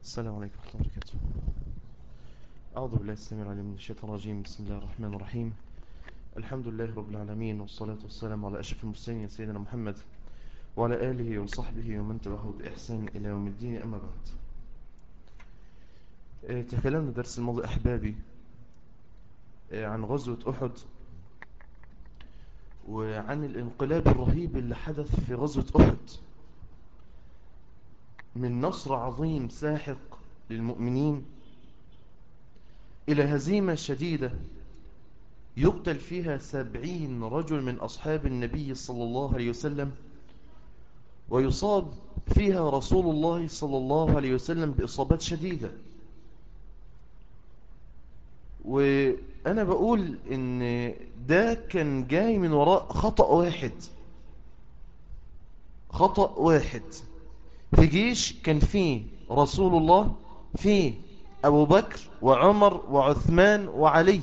السلام عليكم ورحمة الله وبركاته أعوذ بالله السميع العليم من الشيطان الرجيم بسم الله الرحمن الرحيم الحمد لله رب العالمين والصلاة والسلام على أشرف المرسلين سيدنا محمد وعلى آله وصحبه ومن تبعه بإحسان إلى يوم الدين أما بعد آه، تكلمنا درس الماضي أحبابي آه، عن غزوة أحد وعن الانقلاب الرهيب اللي حدث في غزوة أحد من نصر عظيم ساحق للمؤمنين إلى هزيمة شديدة يقتل فيها سبعين رجل من أصحاب النبي صلى الله عليه وسلم ويصاب فيها رسول الله صلى الله عليه وسلم بإصابات شديدة وأنا بقول إن ده كان جاي من وراء خطأ واحد خطأ واحد في جيش كان فيه رسول الله فيه أبو بكر وعمر وعثمان وعلي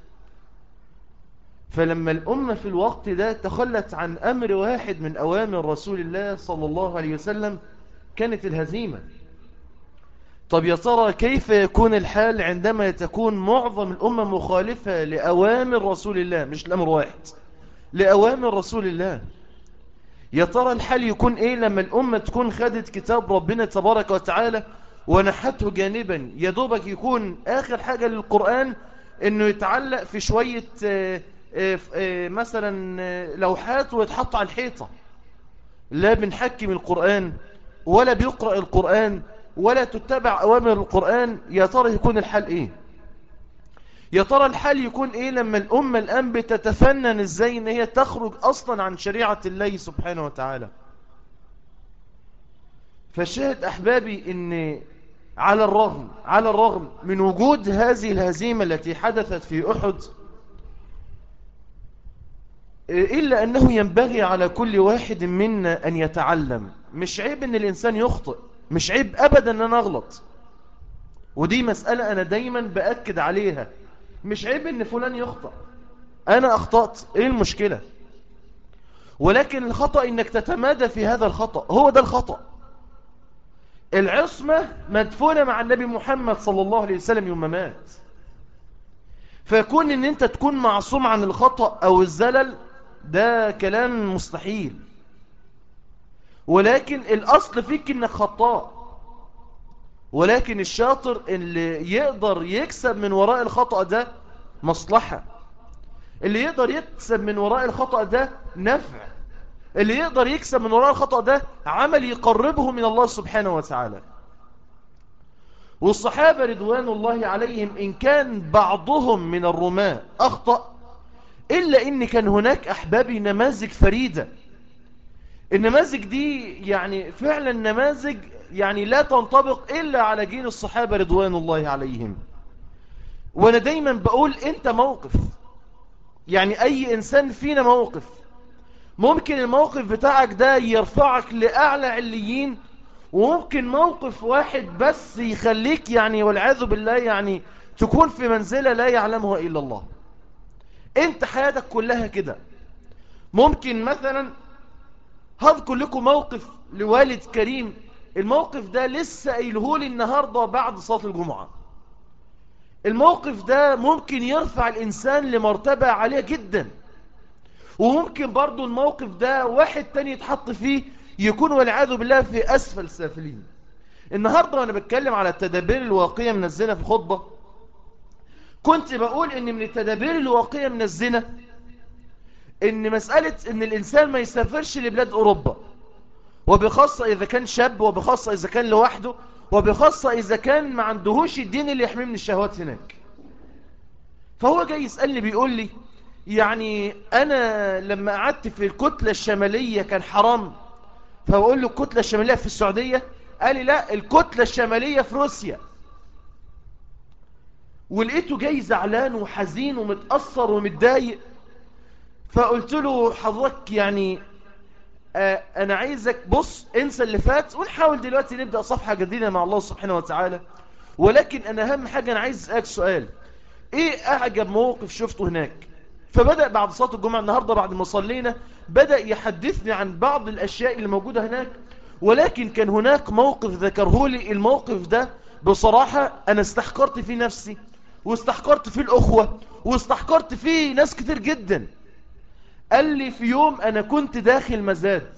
فلما الأمة في الوقت ده تخلت عن أمر واحد من أوامر رسول الله صلى الله عليه وسلم كانت الهزيمة طب يا ترى كيف يكون الحال عندما تكون معظم الأمة مخالفة لأوامر رسول الله مش الأمر واحد لأوامر رسول الله يا ترى الحال يكون ايه لما الامة تكون خدت كتاب ربنا تبارك وتعالى ونحته جانبا يا دوبك يكون اخر حاجة للقرآن انه يتعلق في شوية آه، آه، آه، مثلا لوحات ويتحط على الحيطة لا بنحكم القرآن ولا بيقرأ القرآن ولا تتبع اوامر القرآن يا ترى يكون الحال ايه يا ترى الحال يكون ايه لما الامة الان بتتفنن ازاي ان هي تخرج اصلا عن شريعة الله سبحانه وتعالى فالشاهد احبابي ان على الرغم على الرغم من وجود هذه الهزيمة التي حدثت في احد الا انه ينبغي على كل واحد منا ان يتعلم مش عيب ان الانسان يخطئ مش عيب ابدا ان انا اغلط ودي مسألة انا دايما باكد عليها مش عيب ان فلان يخطأ انا اخطأت ايه المشكلة ولكن الخطأ انك تتمادى في هذا الخطأ هو ده الخطأ العصمة مدفونة مع النبي محمد صلى الله عليه وسلم يوم ما مات فيكون ان انت تكون معصوم عن الخطأ او الزلل ده كلام مستحيل ولكن الاصل فيك انك خطاء ولكن الشاطر اللي يقدر يكسب من وراء الخطأ ده مصلحة اللي يقدر يكسب من وراء الخطأ ده نفع اللي يقدر يكسب من وراء الخطأ ده عمل يقربه من الله سبحانه وتعالى والصحابة رضوان الله عليهم إن كان بعضهم من الرماة أخطأ إلا إن كان هناك أحبابي نماذج فريدة النماذج دي يعني فعلا نماذج يعني لا تنطبق إلا على جيل الصحابة رضوان الله عليهم وأنا دايما بقول أنت موقف يعني أي إنسان فينا موقف ممكن الموقف بتاعك ده يرفعك لأعلى عليين وممكن موقف واحد بس يخليك يعني والعياذ بالله يعني تكون في منزلة لا يعلمها إلا الله انت حياتك كلها كده ممكن مثلا هذكر لكم موقف لوالد كريم الموقف ده لسه قايلهولي النهاردة بعد صلاة الجمعة الموقف ده ممكن يرفع الإنسان لمرتبة عالية جدا وممكن برضو الموقف ده واحد تاني يتحط فيه يكون والعياذ بالله في أسفل سافلين النهاردة وأنا بتكلم على التدابير الواقية من الزنا في خطبة كنت بقول ان من التدابير الواقية من الزنا ان مسألة ان الانسان ما يسافرش لبلاد اوروبا وبخاصة اذا كان شاب وبخاصة اذا كان لوحده وبخاصة اذا كان ما عندهوش الدين اللي يحميه من الشهوات هناك فهو جاي يسألني بيقول لي يعني انا لما قعدت في الكتلة الشمالية كان حرام فبقول له الكتلة الشمالية في السعودية قال لي لا الكتلة الشمالية في روسيا ولقيته جاي زعلان وحزين ومتأثر ومتضايق فقلت له حضرتك يعني آه انا عايزك بص انسى اللي فات ونحاول دلوقتي نبدأ صفحة جديدة مع الله سبحانه وتعالى ولكن انا اهم حاجة انا عايز اسألك سؤال ايه اعجب موقف شفته هناك فبدأ بعد صلاة الجمعة النهاردة بعد ما صلينا بدأ يحدثني عن بعض الاشياء اللي موجودة هناك ولكن كان هناك موقف ذكره لي الموقف ده بصراحة أنا استحقرت في نفسي واستحقرت في الأخوة واستحقرت في ناس كتير جدا قال لي في يوم أنا كنت داخل مزاد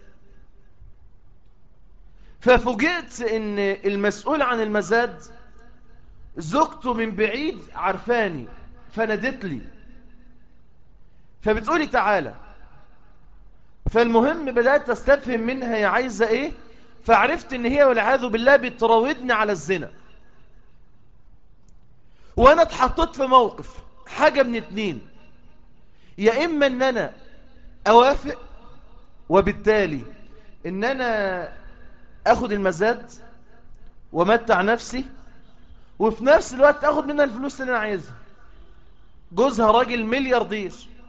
ففوجئت ان المسؤول عن المزاد زوجته من بعيد عرفاني فنادت لي فبتقولي تعالى فالمهم بدأت استفهم منها هي عايزة ايه فعرفت ان هي والعياذ بالله بتراودني على الزنا وانا اتحطيت في موقف حاجة من اتنين يا اما ان انا اوافق وبالتالي ان انا اخد المزاد ومتع نفسي وفي نفس الوقت اخد منها الفلوس اللي انا عايزها جوزها راجل ملياردير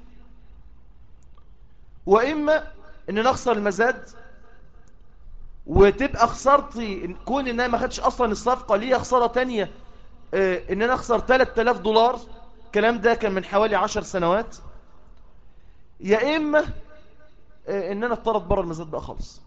واما ان نخسر المزاد وتبقى خسارتي كون ان انا ما خدش اصلا الصفقه ليا خساره تانية اه ان انا اخسر 3000 دولار الكلام ده كان من حوالي 10 سنوات يا اما اه ان انا اضطرد بره المزاد بقى خالص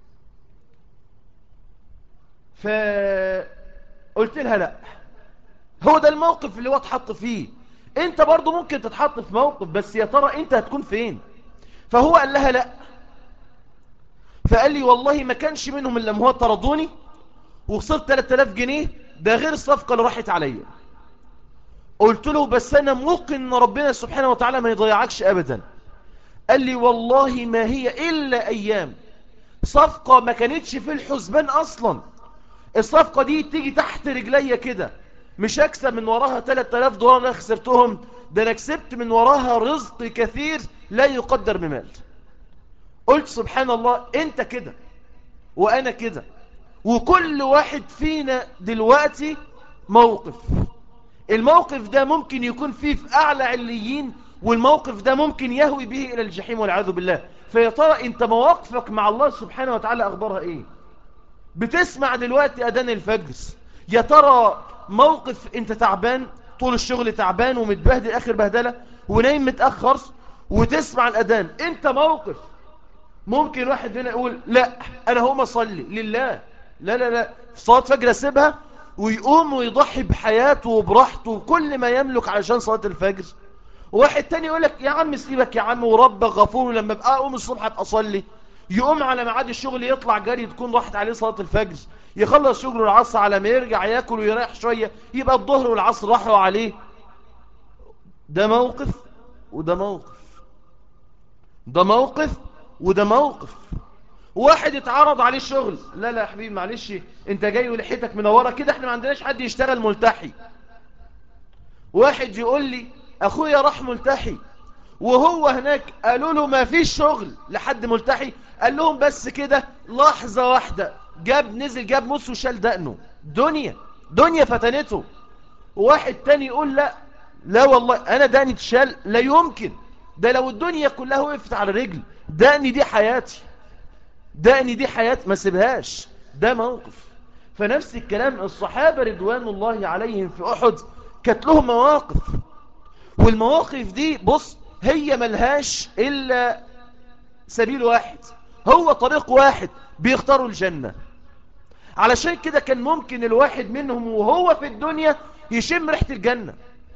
فقلت لها لا هو ده الموقف اللي هو اتحط فيه انت برضو ممكن تتحط في موقف بس يا ترى انت هتكون فين فهو قال لها لا فقال لي والله ما كانش منهم الا هو طردوني وخسرت 3000 جنيه ده غير الصفقة اللي راحت عليا قلت له بس انا موقن ان ربنا سبحانه وتعالى ما يضيعكش ابدا قال لي والله ما هي الا ايام صفقة ما كانتش في الحسبان اصلا الصفقة دي تيجي تحت رجليا كده مش اكسب من وراها 3000 دولار اللي خسرتهم ده انا كسبت من وراها رزق كثير لا يقدر بمال قلت سبحان الله انت كده وانا كده وكل واحد فينا دلوقتي موقف الموقف ده ممكن يكون فيه في اعلى عليين والموقف ده ممكن يهوي به الى الجحيم والعياذ بالله فيا ترى انت مواقفك مع الله سبحانه وتعالى اخبارها ايه بتسمع دلوقتي اذان الفجر يا ترى موقف انت تعبان طول الشغل تعبان ومتبهدل اخر بهدله ونايم متاخر وتسمع الاذان انت موقف ممكن واحد هنا يقول لا انا هقوم اصلي لله لا لا لا في صلاه فجر اسيبها ويقوم ويضحي بحياته وبراحته وكل ما يملك علشان صلاه الفجر واحد تاني يقول لك يا عم سيبك يا عم وربك غفور لما ابقى اقوم الصبح ابقى اصلي يقوم على ميعاد الشغل يطلع جري تكون راحت عليه صلاه الفجر يخلص شغله العصر على ما يرجع ياكل ويريح شويه يبقى الظهر والعصر راحوا عليه ده موقف وده موقف ده موقف وده موقف واحد اتعرض عليه الشغل لا لا يا حبيبي معلش انت جاي ولحيتك منوره كده احنا ما عندناش حد يشتغل ملتحي واحد يقول لي اخويا راح ملتحي وهو هناك قالوا له ما فيش شغل لحد ملتحي قال لهم بس كده لحظة واحدة جاب نزل جاب موس وشال دقنه دنيا دنيا فتنته واحد تاني يقول لا لا والله انا دقني تشال لا يمكن ده لو الدنيا كلها وقفت على رجل دقني دي حياتي دقني دي حياتي ما سيبهاش ده موقف فنفس الكلام الصحابة رضوان الله عليهم في أحد كانت لهم مواقف والمواقف دي بص هي ملهاش إلا سبيل واحد هو طريق واحد بيختاروا الجنة علشان كده كان ممكن الواحد منهم وهو في الدنيا يشم ريحة الجنة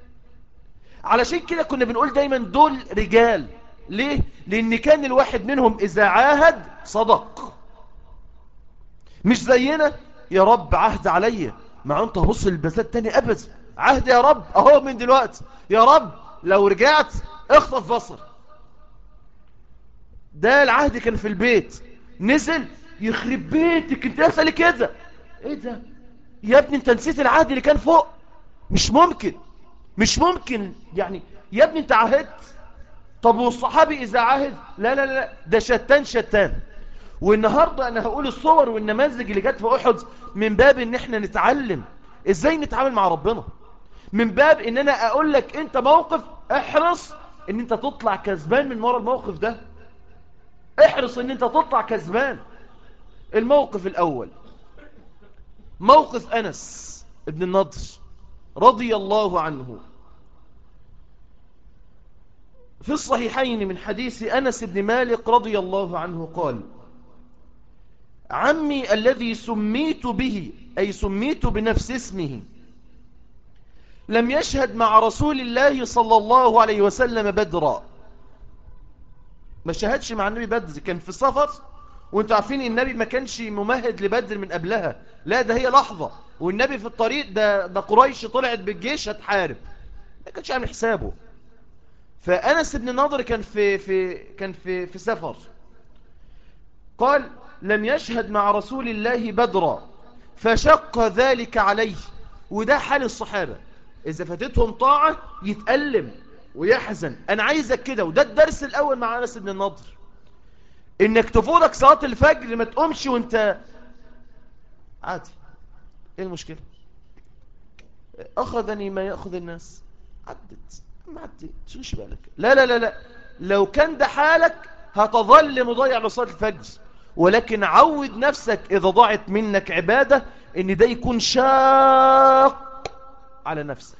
علشان كده كنا بنقول دايما دول رجال ليه؟ لأن كان الواحد منهم إذا عاهد صدق مش زينا يا رب عهد عليا ما أنت هبص للبزات تاني أبدا عهد يا رب أهو من دلوقتي يا رب لو رجعت اخطف بصر ده العهد كان في البيت نزل يخرب بيتك انت اسألي كده ايه ده يا ابني انت نسيت العهد اللي كان فوق مش ممكن مش ممكن يعني يا ابني انت عهدت طب والصحابي اذا عهد لا لا لا ده شتان شتان والنهاردة انا هقول الصور والنماذج اللي جت في احد من باب ان احنا نتعلم ازاي نتعامل مع ربنا من باب ان انا اقول لك انت موقف احرص ان انت تطلع كسبان من ورا الموقف ده احرص ان انت تطلع كسبان الموقف الاول موقف انس ابن النضر رضي الله عنه في الصحيحين من حديث أنس بن مالك رضي الله عنه قال عمي الذي سميت به أي سميت بنفس اسمه لم يشهد مع رسول الله صلى الله عليه وسلم بدرا ما شهدش مع النبي بدر كان في سفر وانتوا عارفين النبي ما كانش ممهد لبدر من قبلها لا ده هي لحظة والنبي في الطريق ده, ده قريش طلعت بالجيش هتحارب ما كانش عامل حسابه فأنس بن نضر كان في, في, كان في, في سفر قال لم يشهد مع رسول الله بدرا فشق ذلك عليه وده حال الصحابة إذا فاتتهم طاعة يتألم ويحزن أنا عايزك كده وده الدرس الأول مع أنس بن النضر إنك تفوتك صلاة الفجر ما تقومش وانت عادي إيه المشكلة أخذني ما يأخذ الناس عدت ما عدت شوش بالك لا لا لا لا لو كان ده حالك هتظل مضيع لصلاة الفجر ولكن عود نفسك إذا ضاعت منك عبادة إن ده يكون شاق على نفسك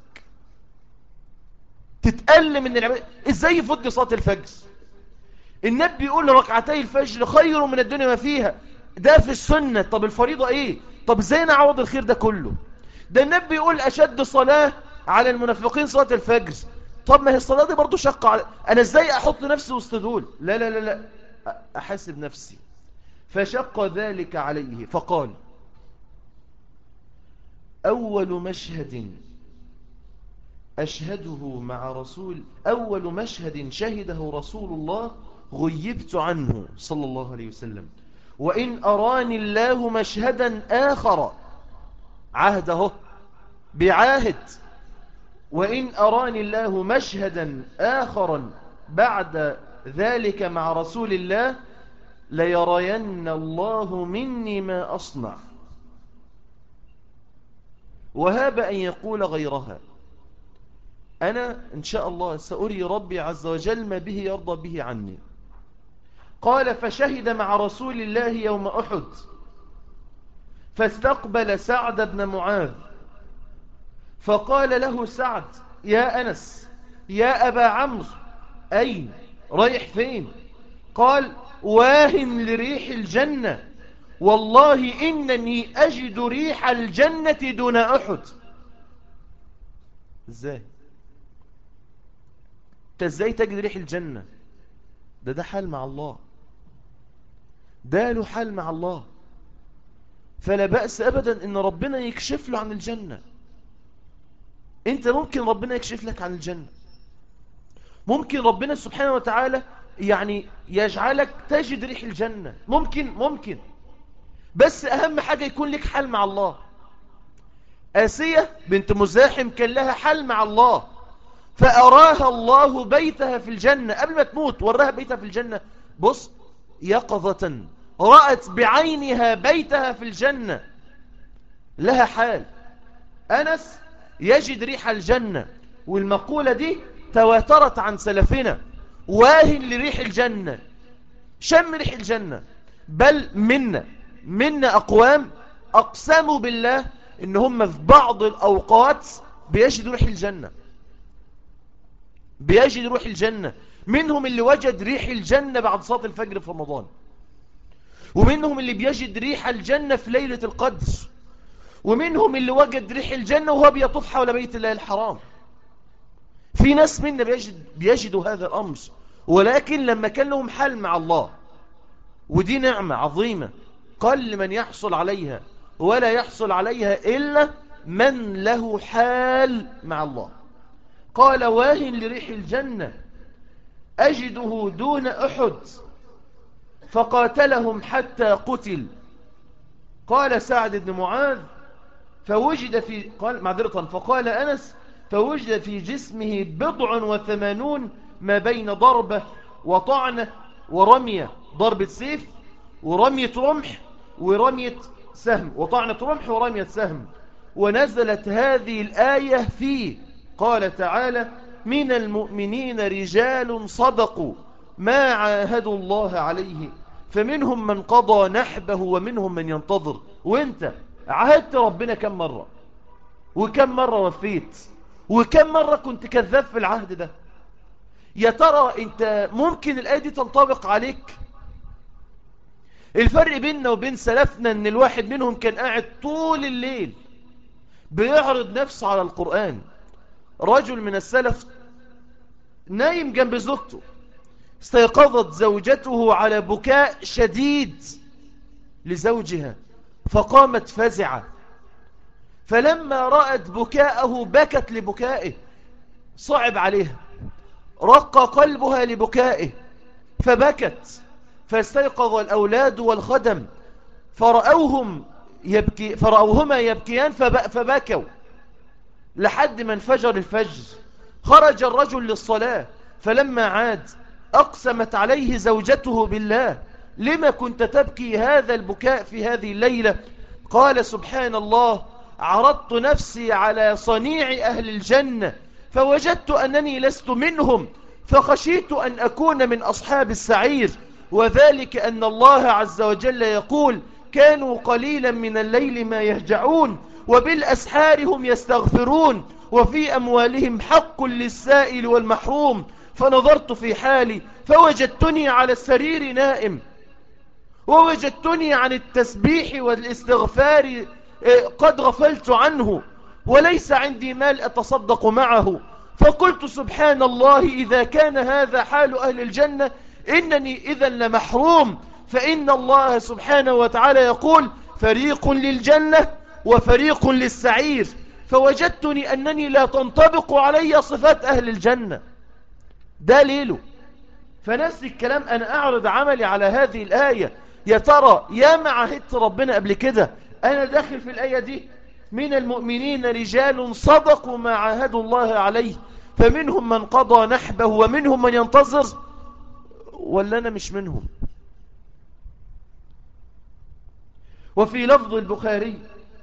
تتألم من العبادة إزاي يفضي صلاة الفجر النبي بيقول ركعتي الفجر خير من الدنيا ما فيها ده في السنة طب الفريضة إيه طب إزاي نعوض الخير ده كله ده النبي بيقول أشد صلاة على المنافقين صلاة الفجر طب ما هي الصلاة دي برضو شقة على... أنا إزاي أحط نفسي وسط دول لا لا لا لا أحاسب نفسي فشق ذلك عليه فقال أول مشهد أشهده مع رسول أول مشهد شهده رسول الله غيبت عنه صلى الله عليه وسلم وإن أراني الله مشهدا آخر عهده بعاهد وإن أراني الله مشهدا آخرا بعد ذلك مع رسول الله ليرين الله مني ما أصنع وهاب أن يقول غيرها أنا إن شاء الله سأري ربي عز وجل ما به يرضى به عني قال فشهد مع رسول الله يوم أحد فاستقبل سعد بن معاذ فقال له سعد يا أنس يا أبا عمرو أين رايح فين قال واهن لريح الجنة والله إنني أجد ريح الجنة دون أحد ازاي انت ازاي تجد ريح الجنة ده ده حال مع الله ده له حال مع الله فلا بأس أبدا ان ربنا يكشف له عن الجنة انت ممكن ربنا يكشف لك عن الجنة ممكن ربنا سبحانه وتعالى يعني يجعلك تجد ريح الجنة ممكن ممكن بس أهم حاجة يكون لك حل مع الله آسية بنت مزاحم كان لها حل مع الله فأراها الله بيتها في الجنة قبل ما تموت وراها بيتها في الجنة بص يقظة رأت بعينها بيتها في الجنة لها حال أنس يجد ريح الجنة والمقولة دي تواترت عن سلفنا واهن لريح الجنة شم ريح الجنة بل منا منا أقوام أقسموا بالله إن هم في بعض الأوقات بيجدوا ريح الجنة بيجد روح الجنة منهم اللي وجد ريح الجنة بعد صلاة الفجر في رمضان ومنهم اللي بيجد ريح الجنة في ليلة القدر ومنهم اللي وجد ريح الجنة وهو بيطوف حول بيت الله الحرام في ناس منا بيجد بيجدوا هذا الأمر ولكن لما كان لهم حل مع الله ودي نعمة عظيمة قل من يحصل عليها ولا يحصل عليها إلا من له حال مع الله قال واهن لريح الجنة أجده دون أحد فقاتلهم حتى قتل قال سعد بن معاذ فوجد في قال معذرة فقال أنس فوجد في جسمه بضع وثمانون ما بين ضربة وطعنة ورمية ضربة سيف ورمية رمح ورمية سهم وطعنة رمح ورمية سهم ونزلت هذه الآية فيه قال تعالى من المؤمنين رجال صدقوا ما عاهدوا الله عليه فمنهم من قضى نحبه ومنهم من ينتظر وانت عاهدت ربنا كم مرة وكم مرة وفيت وكم مرة كنت كذاب في العهد ده يا ترى انت ممكن الآية دي تنطبق عليك الفرق بيننا وبين سلفنا ان الواحد منهم كان قاعد طول الليل بيعرض نفسه على القرآن رجل من السلف نايم جنب زوجته استيقظت زوجته على بكاء شديد لزوجها فقامت فزعة فلما رأت بكاءه بكت لبكائه صعب عليها رق قلبها لبكائه فبكت فاستيقظ الأولاد والخدم فرأوهم يبكي فرأوهما يبكيان فبكوا لحد ما انفجر الفجر خرج الرجل للصلاة فلما عاد أقسمت عليه زوجته بالله لما كنت تبكي هذا البكاء في هذه الليلة قال سبحان الله عرضت نفسي على صنيع أهل الجنة فوجدت أنني لست منهم فخشيت أن أكون من أصحاب السعير وذلك أن الله عز وجل يقول كانوا قليلا من الليل ما يهجعون وبالأسحار هم يستغفرون وفي أموالهم حق للسائل والمحروم فنظرت في حالي فوجدتني على السرير نائم ووجدتني عن التسبيح والاستغفار آه، قد غفلت عنه وليس عندي مال أتصدق معه فقلت سبحان الله إذا كان هذا حال أهل الجنة إنني إذا لمحروم فإن الله سبحانه وتعالى يقول فريق للجنة وفريق للسعير فوجدتني أنني لا تنطبق علي صفات أهل الجنة ده ليله فنفس الكلام أنا أعرض عملي على هذه الآية يا ترى يا معهدت ربنا قبل كده أنا داخل في الآية دي من المؤمنين رجال صدقوا ما عاهدوا الله عليه فمنهم من قضى نحبه ومنهم من ينتظر ولا أنا مش منهم وفي لفظ البخاري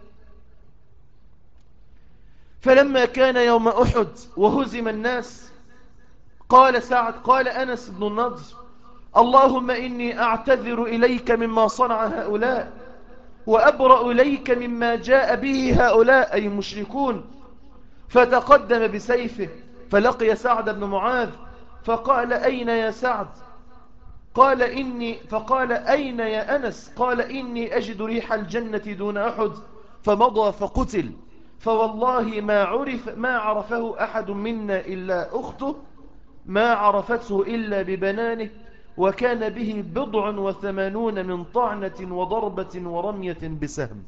فلما كان يوم أحد وهزم الناس قال سعد قال أنس بن النضر اللهم إني أعتذر إليك مما صنع هؤلاء وأبرأ إليك مما جاء به هؤلاء أي المشركون فتقدم بسيفه فلقي سعد بن معاذ فقال أين يا سعد قال إني فقال أين يا أنس قال إني أجد ريح الجنة دون أحد فمضى فقتل فوالله ما عرف ما عرفه أحد منا إلا أخته ما عرفته إلا ببنانه وكان به بضع وثمانون من طعنة وضربة ورمية بسهم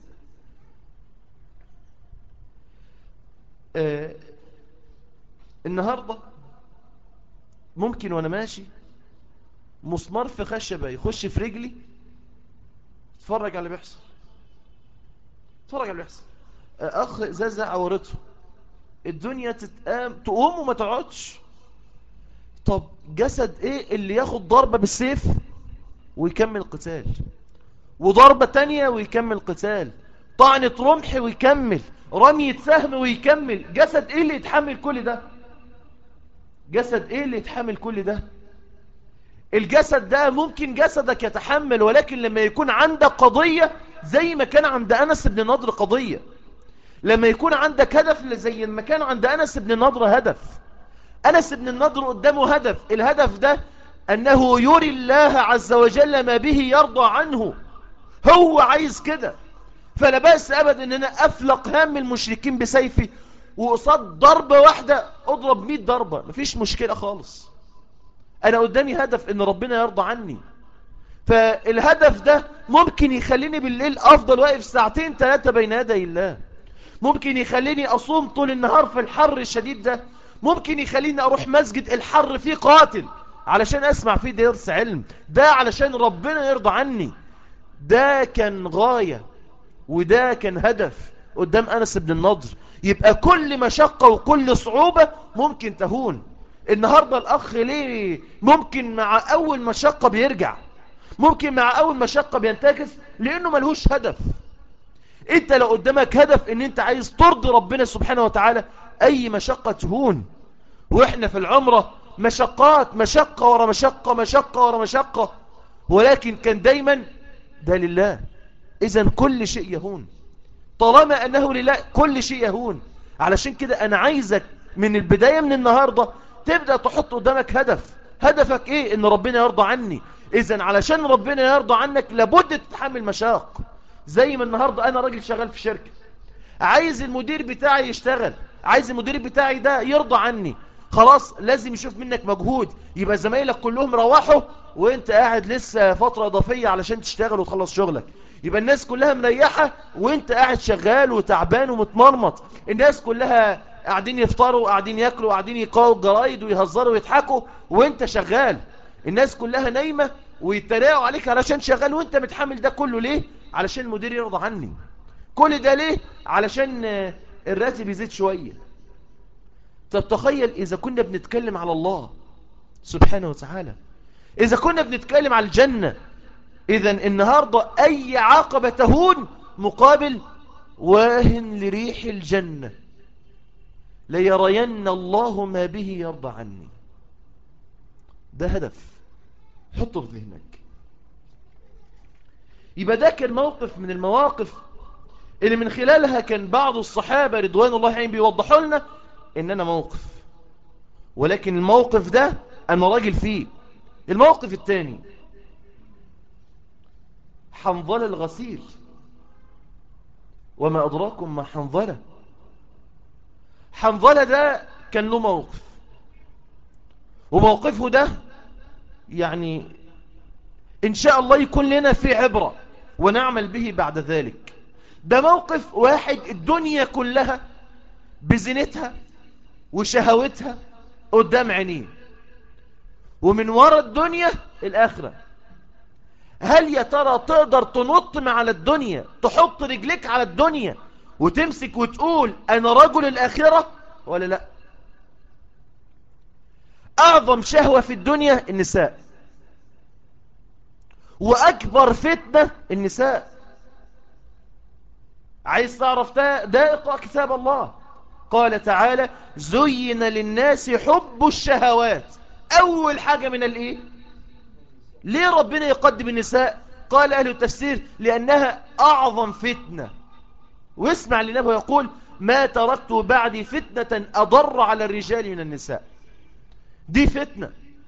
آه النهاردة ممكن وانا ماشي مسمار في خشبة يخش في رجلي اتفرج على اللي بيحصل اتفرج على اللي بيحصل اخ زازع عورته الدنيا تتقام تقوم وما تقعدش طب جسد ايه اللي ياخد ضربة بالسيف ويكمل قتال وضربة تانية ويكمل قتال طعنة رمح ويكمل رمية سهم ويكمل جسد ايه اللي يتحمل كل ده جسد ايه اللي يتحمل كل ده الجسد ده ممكن جسدك يتحمل ولكن لما يكون عندك قضية زي ما كان عند أنس بن نضر قضية لما يكون عندك هدف زي ما كان عند أنس بن نضر هدف أنس بن النضر قدامه هدف الهدف ده أنه يري الله عز وجل ما به يرضى عنه هو عايز كده فلا بأس أبدا أن أنا أفلق هام المشركين بسيفي وقصاد ضربة واحدة أضرب مئة ضربة مفيش مشكلة خالص أنا قدامي هدف أن ربنا يرضى عني فالهدف ده ممكن يخليني بالليل أفضل واقف ساعتين ثلاثة بين يدي الله ممكن يخليني أصوم طول النهار في الحر الشديد ده ممكن يخليني أروح مسجد الحر فيه قاتل علشان أسمع فيه درس علم ده علشان ربنا يرضى عني ده كان غاية وده كان هدف قدام أنس بن النضر يبقى كل مشقة وكل صعوبة ممكن تهون النهاردة الأخ ليه ممكن مع أول مشقة بيرجع ممكن مع أول مشقة بينتكس لأنه ملهوش هدف انت لو قدامك هدف ان انت عايز ترضي ربنا سبحانه وتعالى اي مشقة تهون واحنا في العمرة مشقات مشقة ورا مشقة مشقة ورا مشقة ولكن كان دايما ده لله اذا كل شيء يهون طالما انه لله كل شيء يهون علشان كده انا عايزك من البداية من النهاردة تبدأ تحط قدامك هدف هدفك ايه ان ربنا يرضى عني إذا علشان ربنا يرضى عنك لابد تتحمل مشاق زي ما النهاردة أنا راجل شغال في شركة عايز المدير بتاعي يشتغل عايز المدير بتاعي ده يرضى عني خلاص لازم يشوف منك مجهود يبقى زمايلك كلهم روحوا وانت قاعد لسه فترة اضافية علشان تشتغل وتخلص شغلك يبقى الناس كلها مريحة وانت قاعد شغال وتعبان ومتمرمط الناس كلها قاعدين يفطروا قاعدين ياكلوا قاعدين يقاوا الجرايد ويهزروا ويضحكوا وانت شغال الناس كلها نايمة ويتريقوا عليك علشان شغال وانت متحمل ده كله ليه علشان المدير يرضى عني كل ده ليه علشان الراتب يزيد شوية طب تخيل إذا كنا بنتكلم على الله سبحانه وتعالى إذا كنا بنتكلم على الجنة إذا النهاردة أي عقبة تهون مقابل واهن لريح الجنة ليرين الله ما به يرضى عني ده هدف حطه في ذهنك يبقى ده كان موقف من المواقف اللي من خلالها كان بعض الصحابة رضوان الله عليهم بيوضحوا لنا ان انا موقف ولكن الموقف ده انا راجل فيه الموقف الثاني حنظلة الغسيل وما أدراكم ما حنظلة حنظلة ده كان له موقف وموقفه ده يعني إن شاء الله يكون لنا في عبرة ونعمل به بعد ذلك ده موقف واحد الدنيا كلها بزينتها وشهوتها قدام عينيه ومن وراء الدنيا الآخرة هل يا ترى تقدر تنط مع على الدنيا تحط رجلك على الدنيا وتمسك وتقول أنا رجل الآخرة ولا لا أعظم شهوة في الدنيا النساء وأكبر فتنة النساء عايز تعرف ده ده اقرأ كتاب الله قال تعالى زين للناس حب الشهوات أول حاجة من الإيه ليه ربنا يقدم النساء قال أهل التفسير لأنها أعظم فتنة واسمع لنبه يقول ما تركت بعدي فتنة أضر على الرجال من النساء دي فتنة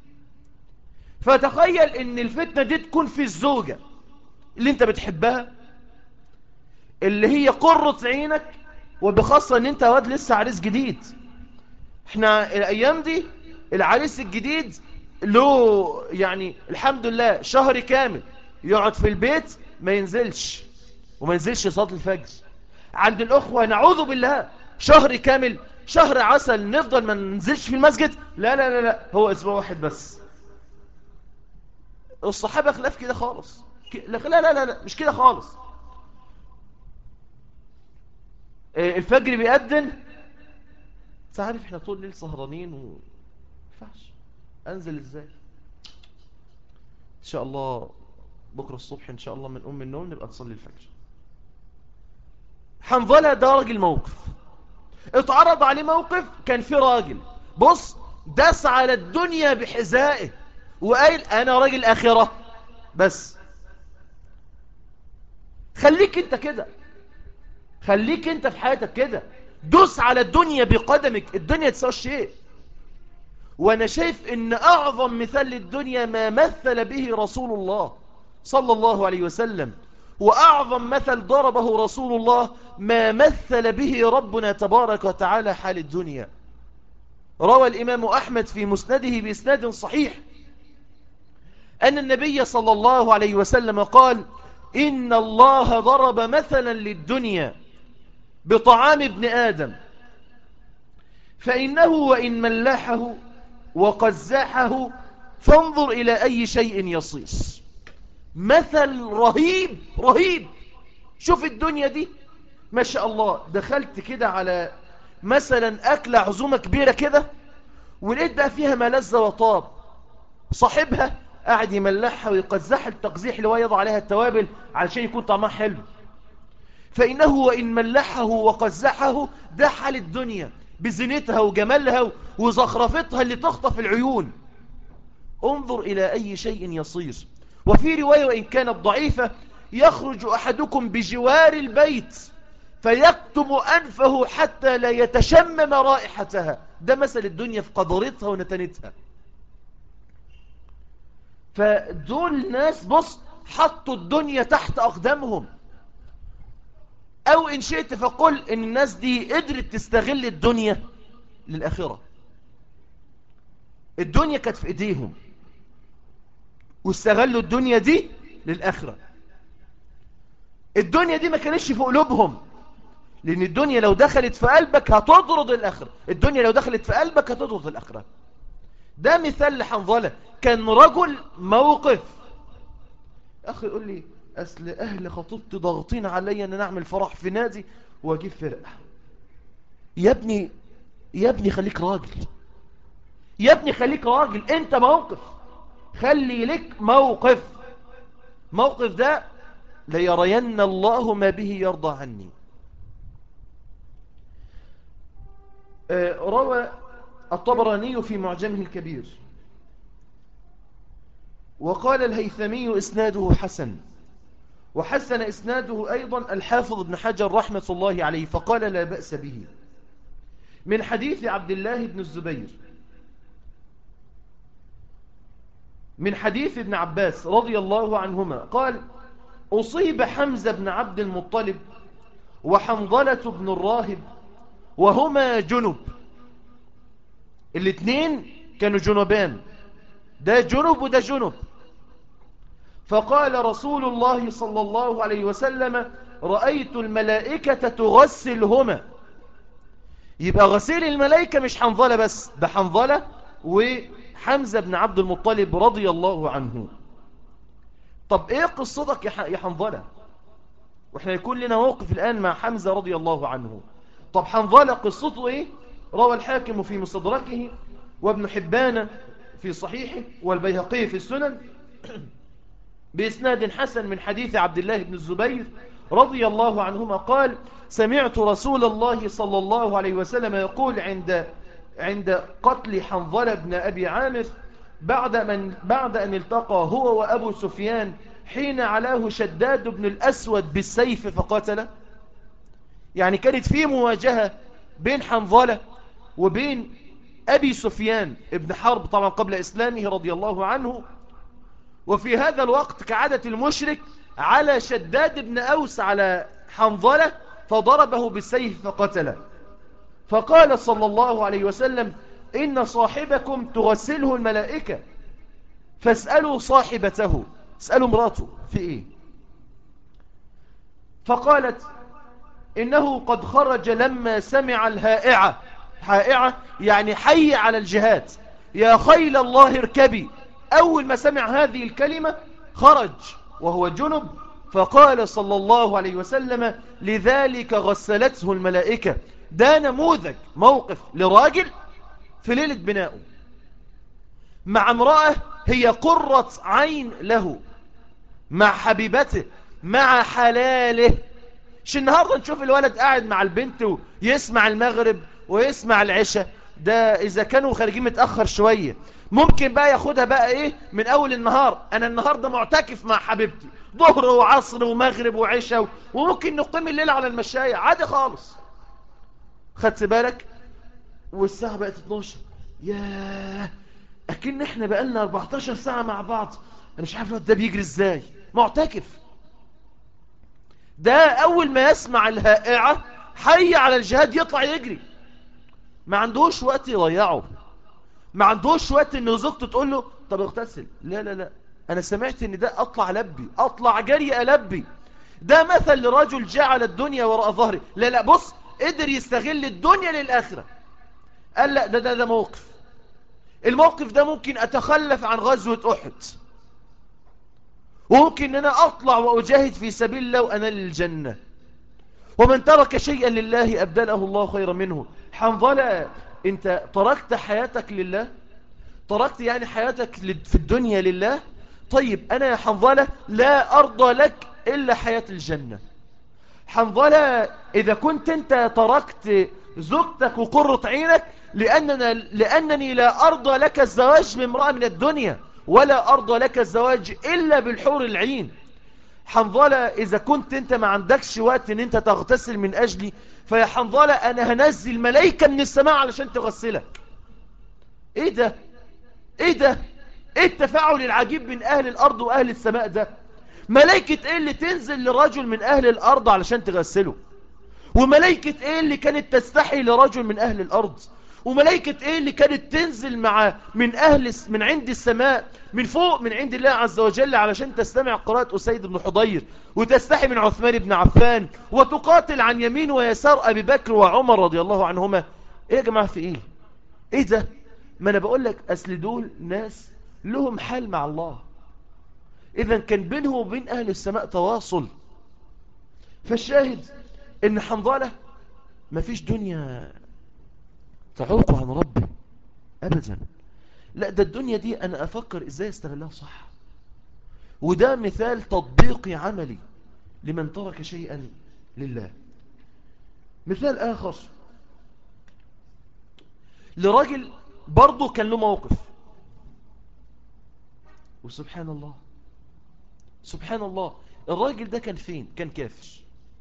فتخيل ان الفتنة دي تكون في الزوجة اللي انت بتحبها اللي هي قرة عينك وبخاصة ان انت واد لسه عريس جديد احنا الايام دي العريس الجديد له يعني الحمد لله شهر كامل يقعد في البيت ما ينزلش وما ينزلش صلاة الفجر عند الأخوة نعوذ بالله شهر كامل شهر عسل نفضل ما ننزلش في المسجد لا لا لا لا هو أسبوع واحد بس الصحابة خلاف كده خالص لا لا لا, لا مش كده خالص الفجر بيأذن تعرف احنا طول الليل سهرانين و ينفعش انزل ازاي ان شاء الله بكرة الصبح ان شاء الله من ام النوم نبقى نصلي الفجر حنظلة ده راجل موقف اتعرض عليه موقف كان في راجل بص دس على الدنيا بحذائه وقال انا راجل اخرة بس خليك انت كده خليك انت في حياتك كده دوس على الدنيا بقدمك الدنيا تسوى شيء وانا شايف ان اعظم مثال للدنيا ما مثل به رسول الله صلى الله عليه وسلم واعظم مثل ضربه رسول الله ما مثل به ربنا تبارك وتعالى حال الدنيا روى الامام احمد في مسنده باسناد صحيح ان النبي صلى الله عليه وسلم قال ان الله ضرب مثلا للدنيا بطعام ابن آدم فإنه وإن ملحه وقزحه فانظر إلى أي شيء يصيص مثل رهيب رهيب شوف الدنيا دي ما شاء الله دخلت كده على مثلا أكل عزومة كبيرة كده ولقيت بقى فيها ملذة وطاب صاحبها قاعد يملحها ويقزحها التقزيح اللي هو يضع عليها التوابل علشان يكون طعمها حلو فإنه وإن ملحه وقزحه ده حال الدنيا بزينتها وجمالها وزخرفتها اللي تخطف العيون انظر إلى أي شيء يصير وفي رواية وإن كانت ضعيفة يخرج أحدكم بجوار البيت فيكتم أنفه حتى لا يتشمم رائحتها ده مثل الدنيا في قدرتها ونتنتها فدول ناس بص حطوا الدنيا تحت أقدامهم أو إن شئت فقل إن الناس دي قدرت تستغل الدنيا للآخرة الدنيا كانت في إيديهم واستغلوا الدنيا دي للآخرة الدنيا دي ما كانتش في قلوبهم لأن الدنيا لو دخلت في قلبك هتطرد الآخرة الدنيا لو دخلت في قلبك هتطرد الآخرة ده مثال لحنظلة كان رجل موقف أخي يقول لي أصل أهل خطيبتي ضاغطين علي أن نعمل فرح في نادي وأجيب فرقة يا ابني يا ابني خليك راجل يا ابني خليك راجل انت موقف خلي لك موقف موقف ده ليرين الله ما به يرضى عني روى الطبراني في معجمه الكبير وقال الهيثمي إسناده حسن وحسن إسناده أيضا الحافظ ابن حجر رحمة الله عليه فقال لا بأس به من حديث عبد الله بن الزبير من حديث ابن عباس رضي الله عنهما قال أصيب حمزة بن عبد المطلب وحنظلة بن الراهب وهما جنب الاثنين كانوا جنبان ده جنب وده جنب فقال رسول الله صلى الله عليه وسلم رأيت الملائكة تغسلهما يبقى غسيل الملائكة مش حنظلة بس ده حنظلة وحمزة بن عبد المطلب رضي الله عنه طب ايه قصتك يا حنظلة واحنا يكون لنا موقف الآن مع حمزة رضي الله عنه طب حنظلة قصته ايه روى الحاكم في مستدركه وابن حبان في صحيحه والبيهقي في السنن بإسناد حسن من حديث عبد الله بن الزبير رضي الله عنهما قال سمعت رسول الله صلى الله عليه وسلم يقول عند عند قتل حنظلة بن أبي عامر بعد, من بعد أن التقى هو وأبو سفيان حين علاه شداد بن الأسود بالسيف فقتله يعني كانت في مواجهة بين حنظلة وبين أبي سفيان ابن حرب طبعا قبل إسلامه رضي الله عنه وفي هذا الوقت كعادة المشرك على شداد بن أوس على حنظلة فضربه بالسيف فقتله فقال صلى الله عليه وسلم إن صاحبكم تغسله الملائكة فاسألوا صاحبته اسألوا مراته في إيه فقالت إنه قد خرج لما سمع الهائعة هائعة يعني حي على الجهاد يا خيل الله اركبي أول ما سمع هذه الكلمة خرج وهو جنب فقال صلى الله عليه وسلم لذلك غسلته الملائكة ده نموذج موقف لراجل في ليلة بنائه مع امرأة هي قرة عين له مع حبيبته مع حلاله مش النهاردة نشوف الولد قاعد مع البنت ويسمع المغرب ويسمع العشاء ده إذا كانوا خارجين متأخر شوية ممكن بقى ياخدها بقى إيه من أول النهار أنا النهاردة معتكف مع حبيبتي ظهر وعصر ومغرب وعشاء وممكن نقيم الليل على المشاية عادي خالص خدت بالك والساعة بقت 12 ياه أكن إحنا بقالنا 14 ساعة مع بعض أنا مش عارف ده بيجري إزاي معتكف ده أول ما يسمع الهائعة حي على الجهاد يطلع يجري ما عندوش وقت يضيعه ما عندوش وقت ان زوجته تقول له طب اغتسل لا لا لا انا سمعت ان ده اطلع لبي اطلع جري البي ده مثل لرجل جعل الدنيا وراء ظهري لا لا بص قدر يستغل الدنيا للاخره قال لا ده ده ده موقف الموقف ده ممكن اتخلف عن غزوه احد وممكن ان انا اطلع واجاهد في سبيل الله وانا للجنه ومن ترك شيئا لله أبدله الله خيرا منه حنظلة انت تركت حياتك لله تركت يعني حياتك في الدنيا لله طيب أنا يا حنظلة لا أرضى لك إلا حياة الجنة حنظلة إذا كنت أنت تركت زوجتك وقرة عينك لأننا لأنني لا أرضى لك الزواج من امرأة من الدنيا ولا أرضى لك الزواج إلا بالحور العين حنظلة إذا كنت أنت ما عندكش وقت أن أنت تغتسل من أجلي فيا حنظلة أنا هنزل ملايكة من السماء علشان تغسلك إيه ده إيه ده ايه التفاعل العجيب من اهل الارض واهل السماء ده ملائكة ايه اللي تنزل لرجل من اهل الارض علشان تغسله وملائكة ايه اللي كانت تستحي لرجل من اهل الارض وملائكة ايه اللي كانت تنزل مع من اهل من عند السماء من فوق من عند الله عز وجل علشان تستمع قراءة أسيد بن حضير وتستحي من عثمان بن عفان وتقاتل عن يمين ويسار أبي بكر وعمر رضي الله عنهما ايه يا جماعة في ايه ايه ده ما انا بقول لك اصل دول ناس لهم حال مع الله اذا كان بينه وبين اهل السماء تواصل فالشاهد ان حنظلة مفيش دنيا تعوق عن ربه ابدا لا ده الدنيا دي انا افكر ازاي استغلها صح وده مثال تطبيقي عملي لمن ترك شيئا لله مثال اخر لراجل برضه كان له موقف وسبحان الله سبحان الله الراجل ده كان فين كان كافر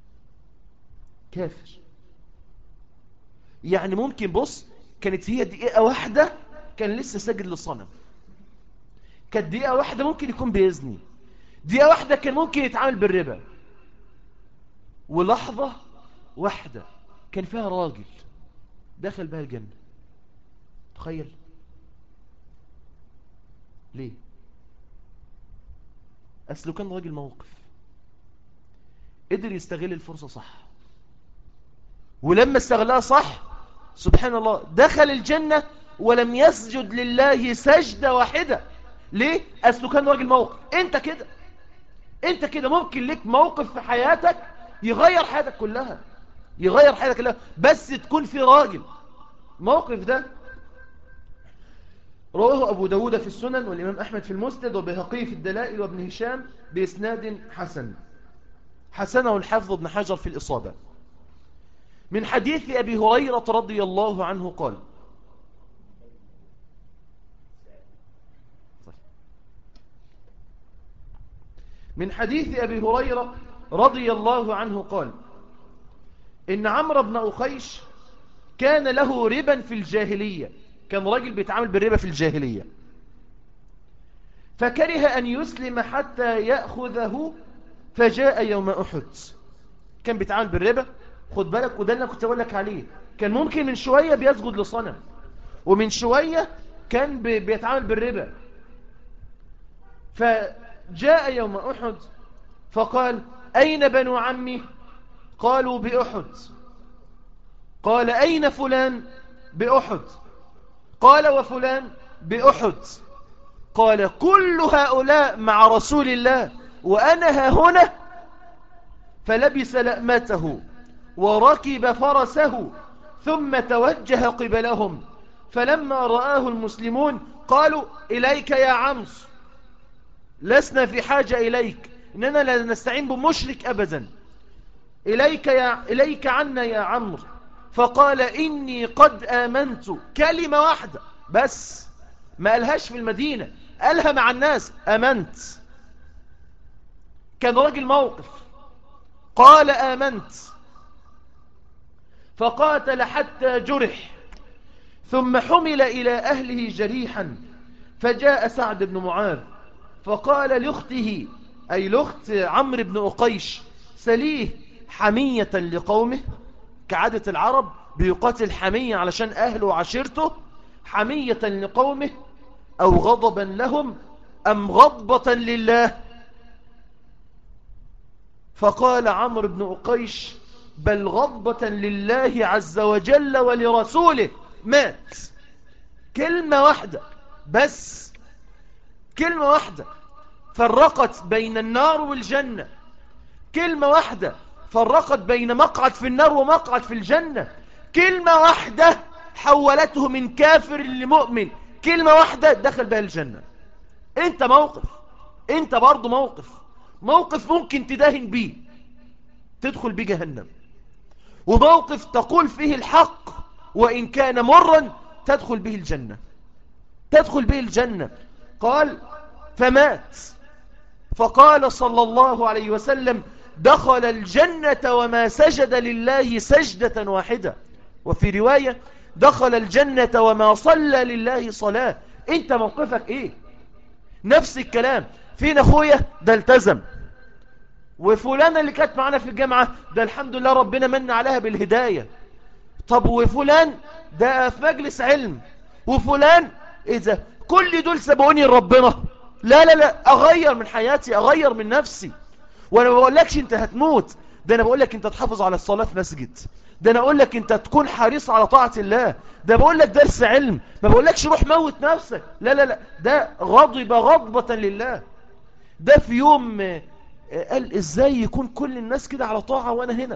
كافر يعني ممكن بص كانت هي دقيقة واحدة كان لسه ساجد للصنم كانت دقيقة واحدة ممكن يكون بيزني دقيقة واحدة كان ممكن يتعامل بالربا ولحظة واحدة كان فيها راجل دخل بها الجنة تخيل ليه أصله كان راجل موقف قدر يستغل الفرصة صح ولما استغلها صح سبحان الله دخل الجنة ولم يسجد لله سجدة واحدة ليه؟ أصله كان راجل موقف انت كده انت كده ممكن لك موقف في حياتك يغير حياتك كلها يغير حياتك كلها بس تكون في راجل موقف ده رواه أبو داود في السنن والإمام أحمد في المسند وبهقي في الدلائل وابن هشام بإسناد حسن حسنه الحافظ ابن حجر في الإصابة من حديث أبي هريرة رضي الله عنه قال من حديث أبي هريرة رضي الله عنه قال إن عمرو بن أخيش كان له ربا في الجاهلية كان راجل بيتعامل بالربا في الجاهلية فكره أن يسلم حتى يأخذه فجاء يوم أحد كان بيتعامل بالربا خد بالك وده اللي كنت أقول لك عليه كان ممكن من شوية بيسجد لصنم ومن شوية كان بيتعامل بالربا فجاء يوم أحد فقال أين بنو عمي قالوا بأحد قال أين فلان بأحد قال وفلان بأحد قال كل هؤلاء مع رسول الله وأنا ها هنا فلبس لأمته وركب فرسه ثم توجه قبلهم فلما رآه المسلمون قالوا إليك يا عمس لسنا في حاجة إليك إننا لا نستعين بمشرك أبدا إليك, يا إليك عنا يا عمرو فقال إني قد آمنت كلمة واحدة بس ما قالهاش في المدينة قالها مع الناس آمنت كان راجل موقف قال آمنت فقاتل حتى جرح ثم حمل إلى أهله جريحا فجاء سعد بن معاذ فقال لأخته أي لأخت عمرو بن أقيش سليه حمية لقومه كعادة العرب بيقاتل حمية علشان أهله وعشيرته حمية لقومه أو غضبا لهم أم غضبة لله فقال عمرو بن أقيش بل غضبة لله عز وجل ولرسوله مات كلمة واحدة بس كلمة واحدة فرقت بين النار والجنة كلمة واحدة فرقت بين مقعد في النار ومقعد في الجنة كلمة واحدة حولته من كافر لمؤمن كلمة واحدة دخل بها الجنة انت موقف انت برضو موقف موقف ممكن تداهن بيه تدخل بيه جهنم وموقف تقول فيه الحق وإن كان مرا تدخل به الجنة تدخل به الجنة قال فمات فقال صلى الله عليه وسلم دخل الجنة وما سجد لله سجدة واحدة وفي رواية دخل الجنة وما صلى لله صلاة انت موقفك ايه نفس الكلام فين أخويا ده التزم وفلانة اللي كانت معنا في الجامعة ده الحمد لله ربنا من عليها بالهداية طب وفلان ده في مجلس علم وفلان ايه ده كل دول سبقوني لربنا لا لا لا اغير من حياتي اغير من نفسي وانا ما بقولكش انت هتموت ده انا بقولك انت تحافظ على الصلاة في مسجد ده انا اقولك انت تكون حريص على طاعة الله ده بقولك درس علم ما بقولكش روح موت نفسك لا لا لا ده غضب غضبة لله ده في يوم قال ازاي يكون كل الناس كده على طاعة وانا هنا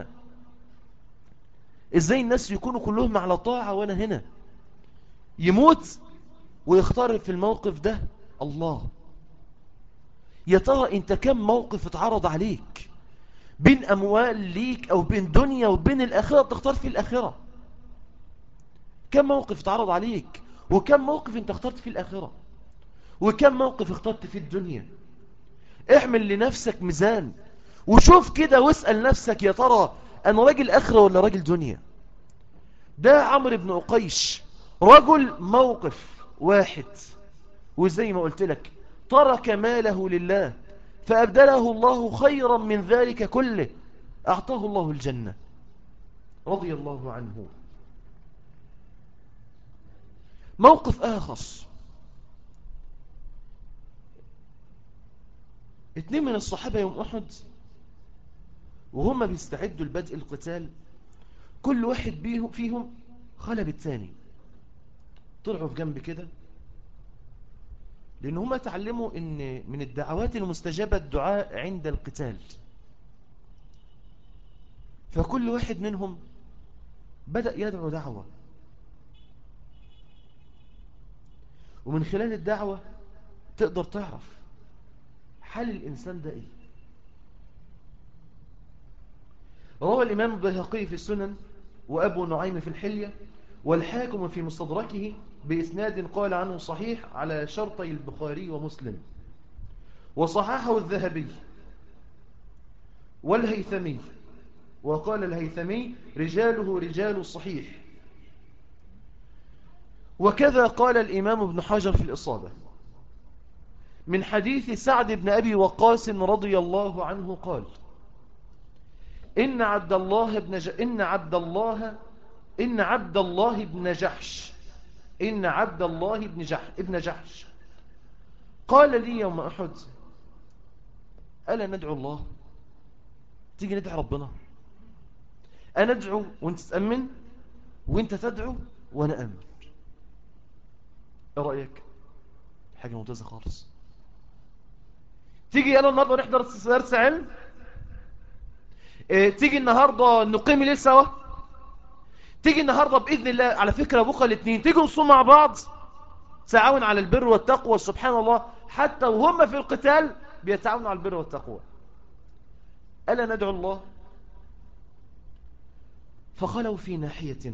ازاي الناس يكونوا كلهم على طاعة وانا هنا يموت ويختار في الموقف ده الله يا ترى انت كم موقف اتعرض عليك بين اموال ليك او بين دنيا وبين الاخرة تختار في الاخرة كم موقف اتعرض عليك وكم موقف انت اخترت في الاخرة وكم موقف اخترت في الدنيا اعمل لنفسك ميزان وشوف كده واسأل نفسك يا ترى انا راجل اخرة ولا راجل دنيا ده عمرو بن أقيش رجل موقف واحد وزي ما قلت لك ترك ماله لله فأبدله الله خيرا من ذلك كله أعطاه الله الجنة رضي الله عنه موقف آخر اتنين من الصحابة يوم أحد وهم بيستعدوا لبدء القتال كل واحد بيهم فيهم خلب الثاني طلعوا في جنب كده لأن هم تعلموا ان من الدعوات المستجابة الدعاء عند القتال فكل واحد منهم بدأ يدعو دعوة ومن خلال الدعوة تقدر تعرف حال الإنسان ده إيه روى الإمام البيهقي في السنن وأبو نعيم في الحلية والحاكم في مستدركه بإسناد قال عنه صحيح على شرطي البخاري ومسلم وصححه الذهبي والهيثمي وقال الهيثمي رجاله رجال الصحيح وكذا قال الإمام ابن حجر في الإصابة من حديث سعد بن أبي وقاس رضي الله عنه قال إن عبد الله بن ج... إن عبد الله إن عبد الله بن جحش إن عبد الله بن جح ابن جحش قال لي يوم أحد ألا ندعو الله تيجي ندعو ربنا أنا أدعو وانت تأمن وانت تدعو وأنا أمن ايه رأيك حاجة ممتازة خالص تيجي يلا النهاردة نحضر درس علم اه تيجي النهاردة نقيم الليل سوا تيجي النهاردة بإذن الله على فكرة بكرة الاثنين تيجي نصوم مع بعض تعاون على البر والتقوى سبحان الله حتى وهم في القتال بيتعاونوا على البر والتقوى ألا ندعو الله فخلوا في ناحية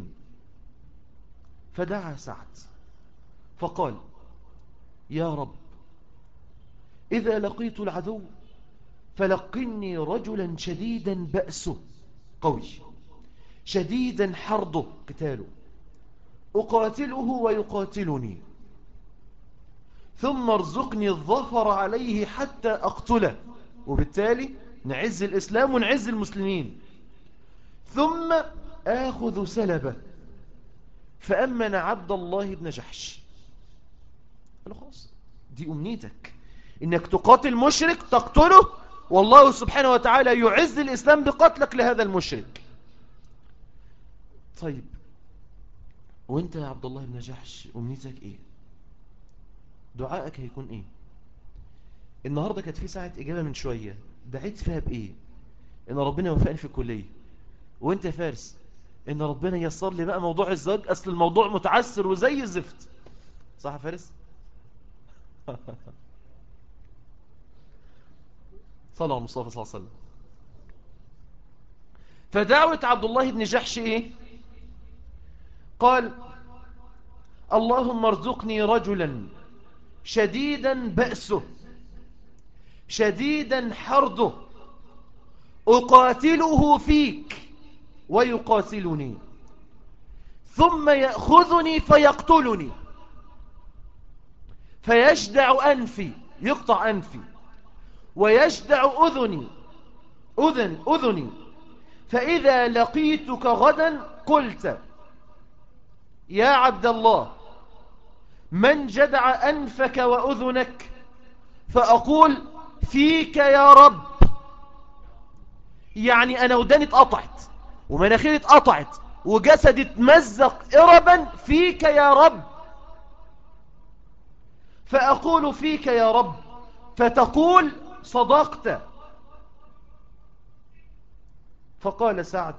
فدعا سعد فقال يا رب إذا لقيت العدو فلقني رجلا شديدا بأسه قوي شديدا حرضه قتاله أقاتله ويقاتلني ثم ارزقني الظفر عليه حتى أقتله وبالتالي نعز الإسلام ونعز المسلمين ثم آخذ سلبه فأمن عبد الله بن جحش قال خلاص دي أمنيتك إنك تقاتل مشرك تقتله والله سبحانه وتعالى يعز الإسلام بقتلك لهذا المشرك طيب وانت يا عبد الله بن جحش أمنيتك إيه دعائك هيكون إيه النهاردة كانت في ساعة إجابة من شوية دعيت فيها بإيه إن ربنا يوفقني في الكلية وانت يا فارس إن ربنا يسر لي بقى موضوع الزواج أصل الموضوع متعسر وزي الزفت صح يا فارس صلى الله المصطفى صلى الله عليه وسلم فدعوة عبد الله بن جحش إيه قال اللهم ارزقني رجلا شديدا بأسه شديدا حرده أقاتله فيك ويقاتلني ثم يأخذني فيقتلني فيشدع أنفي يقطع أنفي ويجدع أذني أذن أذني فإذا لقيتك غدا قلت يا عبد الله من جدع أنفك وأذنك فأقول فيك يا رب يعني أنا وداني اتقطعت ومناخيري اتقطعت وجسدي اتمزق إربا فيك يا رب فأقول فيك يا رب فتقول صدقت فقال سعد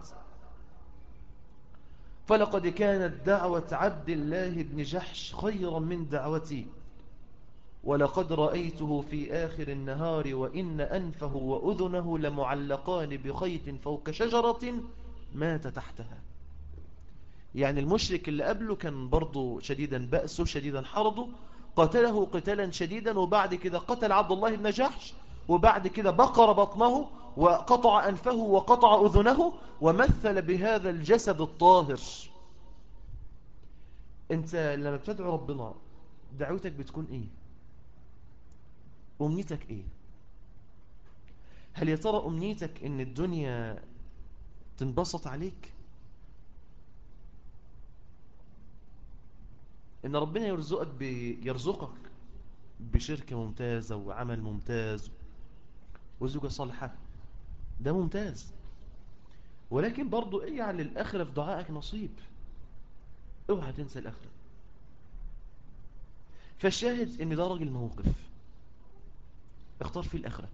فلقد كانت دعوة عبد الله بن جحش خيرا من دعوتي ولقد رأيته في آخر النهار وإن أنفه وأذنه لمعلقان بخيط فوق شجرة مات تحتها يعني المشرك اللي قبله كان برضو شديدا بأسه شديدا حرضه قتله قتالا شديدا وبعد كده قتل عبد الله بن جحش وبعد كده بقر بطنه وقطع أنفه وقطع أذنه ومثل بهذا الجسد الطاهر انت لما بتدعو ربنا دعوتك بتكون ايه أمنيتك ايه هل يا ترى أمنيتك ان الدنيا تنبسط عليك ان ربنا يرزقك بيرزقك بشركة ممتازة وعمل ممتاز وزوجة صالحة ده ممتاز ولكن برضو اجعل للآخرة في دعائك نصيب اوعى تنسى الآخرة فالشاهد ان ده راجل موقف اختار فيه الآخرة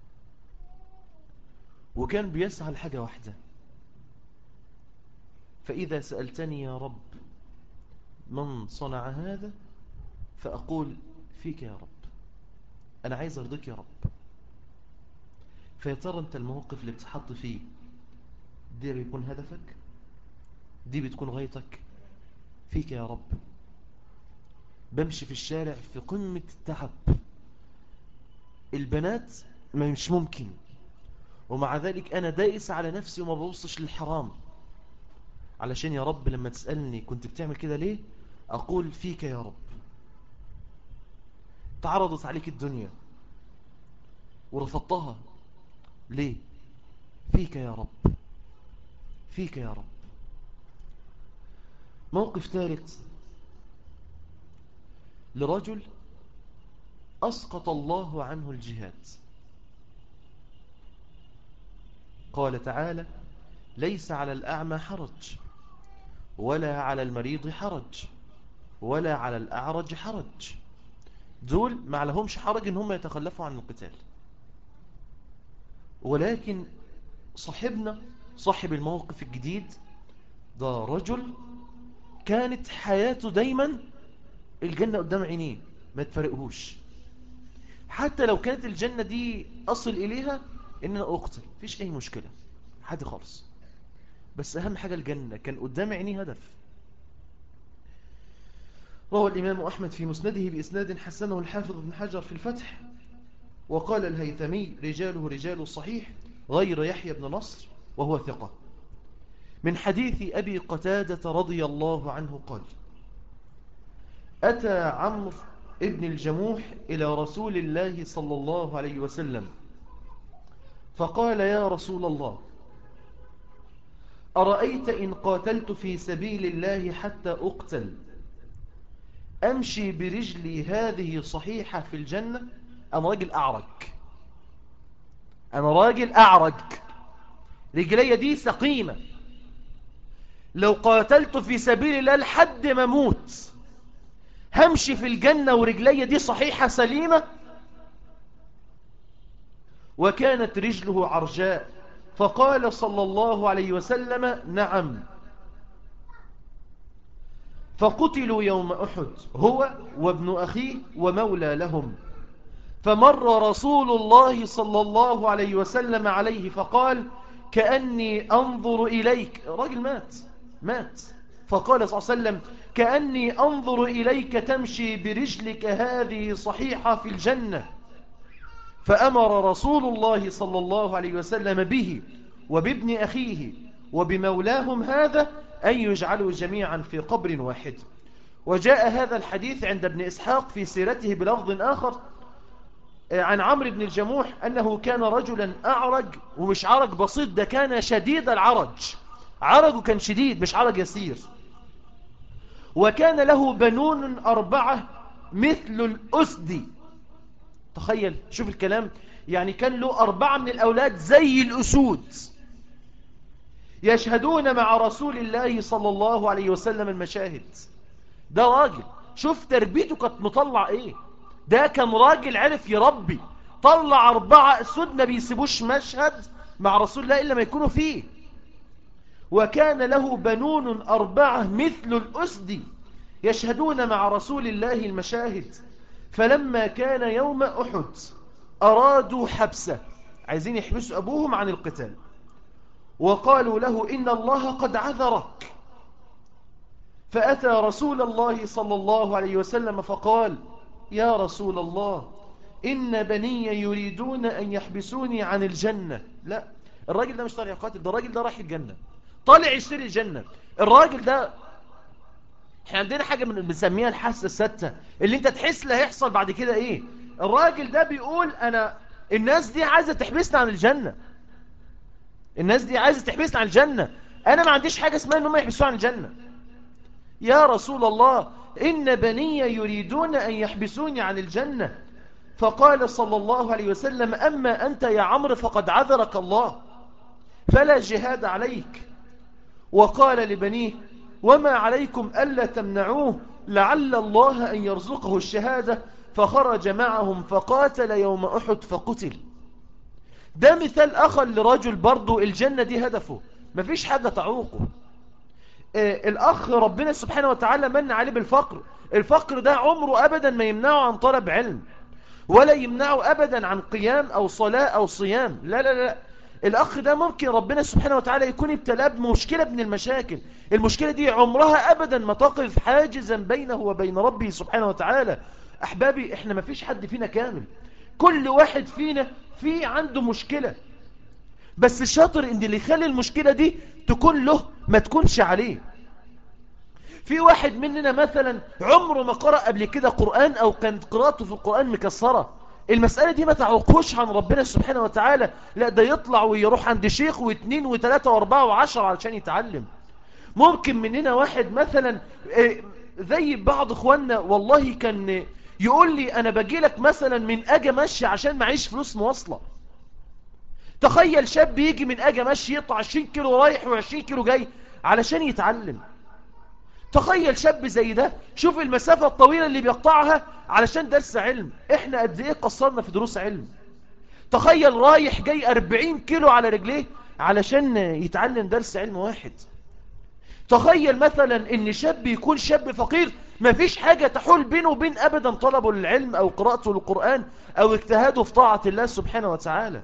وكان بيسعى لحاجة واحدة فإذا سألتني يا رب من صنع هذا فأقول فيك يا رب أنا عايز أرضيك يا رب فيا ترى أنت الموقف اللي بتحط فيه دي بيكون هدفك دي بتكون غايتك فيك يا رب بمشي في الشارع في قمة التعب البنات مش ممكن ومع ذلك أنا دائس على نفسي وما ببصش للحرام علشان يا رب لما تسألني كنت بتعمل كده ليه أقول فيك يا رب تعرضت عليك الدنيا ورفضتها ليه فيك يا رب فيك يا رب موقف ثالث لرجل أسقط الله عنه الجهاد قال تعالى ليس على الأعمى حرج ولا على المريض حرج ولا على الأعرج حرج دول ما لهمش حرج ان هم يتخلفوا عن القتال ولكن صاحبنا صاحب الموقف الجديد ده رجل كانت حياته دايما الجنة قدام عينيه ما تفرقهوش حتى لو كانت الجنة دي أصل إليها إن أنا أقتل فيش أي مشكلة حاجة خالص بس أهم حاجة الجنة كان قدام عينيه هدف روى الإمام أحمد في مسنده بإسناد حسنه الحافظ بن حجر في الفتح وقال الهيثمي رجاله رجال الصحيح غير يحيى بن نصر وهو ثقة من حديث أبي قتادة رضي الله عنه قال أتى عمرو ابن الجموح إلى رسول الله صلى الله عليه وسلم فقال يا رسول الله أرأيت إن قاتلت في سبيل الله حتى أقتل أمشي برجلي هذه صحيحة في الجنة أنا راجل أعرج أنا راجل أعرج رجلي دي سقيمة لو قاتلت في سبيل الله لحد ما موت همشي في الجنة ورجلي دي صحيحة سليمة وكانت رجله عرجاء فقال صلى الله عليه وسلم نعم فقتلوا يوم أحد هو وابن أخيه ومولى لهم فمر رسول الله صلى الله عليه وسلم عليه فقال كأني أنظر إليك راجل مات مات فقال صلى الله عليه وسلم كأني أنظر إليك تمشي برجلك هذه صحيحة في الجنة فأمر رسول الله صلى الله عليه وسلم به وبابن أخيه وبمولاهم هذا أن يجعلوا جميعا في قبر واحد وجاء هذا الحديث عند ابن إسحاق في سيرته بلفظ آخر عن عمرو بن الجموح أنه كان رجلا أعرج ومش عرج بسيط ده كان شديد العرج عرجه كان شديد مش عرج يسير وكان له بنون أربعة مثل الأسد تخيل شوف الكلام يعني كان له أربعة من الأولاد زي الأسود يشهدون مع رسول الله صلى الله عليه وسلم المشاهد ده راجل شوف تربيته كانت مطلع ايه ده كان راجل عرف يربي طلع أربعة أسود ما بيسيبوش مشهد مع رسول الله إلا ما يكونوا فيه وكان له بنون أربعة مثل الأسد يشهدون مع رسول الله المشاهد فلما كان يوم أحد أرادوا حبسه عايزين يحبسوا أبوهم عن القتال وقالوا له إن الله قد عذرك فأتى رسول الله صلى الله عليه وسلم فقال يا رسول الله إن بني يريدون أن يحبسوني عن الجنة لا الراجل ده مش طالع يقاتل ده الراجل ده راح الجنة طالع يشتري الجنة الراجل ده احنا عندنا حاجة من بنسميها الحاسة الستة اللي انت تحس اللي هيحصل بعد كده ايه الراجل ده بيقول انا الناس دي عايزة تحبسنا عن الجنة الناس دي عايزة تحبسنا عن الجنة انا ما عنديش حاجة اسمها انهم يحبسوا عن الجنة يا رسول الله إن بني يريدون أن يحبسوني عن الجنة فقال صلى الله عليه وسلم أما أنت يا عمرو فقد عذرك الله فلا جهاد عليك وقال لبنيه وما عليكم ألا تمنعوه لعل الله أن يرزقه الشهادة فخرج معهم فقاتل يوم أحد فقتل ده مثال أخر لرجل برضو الجنة دي هدفه مفيش حاجة تعوقه آه الأخ ربنا سبحانه وتعالى من عليه بالفقر الفقر ده عمره أبدا ما يمنعه عن طلب علم ولا يمنعه أبدا عن قيام أو صلاة أو صيام لا لا لا الأخ ده ممكن ربنا سبحانه وتعالى يكون ابتلاه بمشكلة من المشاكل المشكلة دي عمرها أبدا ما تقف حاجزا بينه وبين ربه سبحانه وتعالى أحبابي إحنا ما فيش حد فينا كامل كل واحد فينا في عنده مشكلة بس الشاطر ان اللي يخلي المشكلة دي تكون له ما تكونش عليه في واحد مننا مثلا عمره ما قرأ قبل كده قرآن او كانت قراءته في القرآن مكسرة المسألة دي ما تعوقوش عن ربنا سبحانه وتعالى لا ده يطلع ويروح عند شيخ واثنين وثلاثة واربعة وعشرة علشان يتعلم ممكن مننا واحد مثلا زي بعض اخواننا والله كان يقول لي انا باجي لك مثلا من اجي مشي عشان معيش فلوس مواصله تخيل شاب يجي من اجي مشي يقطع 20 كيلو رايح و20 كيلو جاي علشان يتعلم تخيل شاب زي ده شوف المسافة الطويلة اللي بيقطعها علشان درس علم احنا قد ايه قصرنا في دروس علم تخيل رايح جاي 40 كيلو على رجليه علشان يتعلم درس علم واحد تخيل مثلا ان شاب يكون شاب فقير ما فيش حاجة تحول بينه وبين ابدا طلبه للعلم او قراءته للقرآن او اجتهاده في طاعة الله سبحانه وتعالى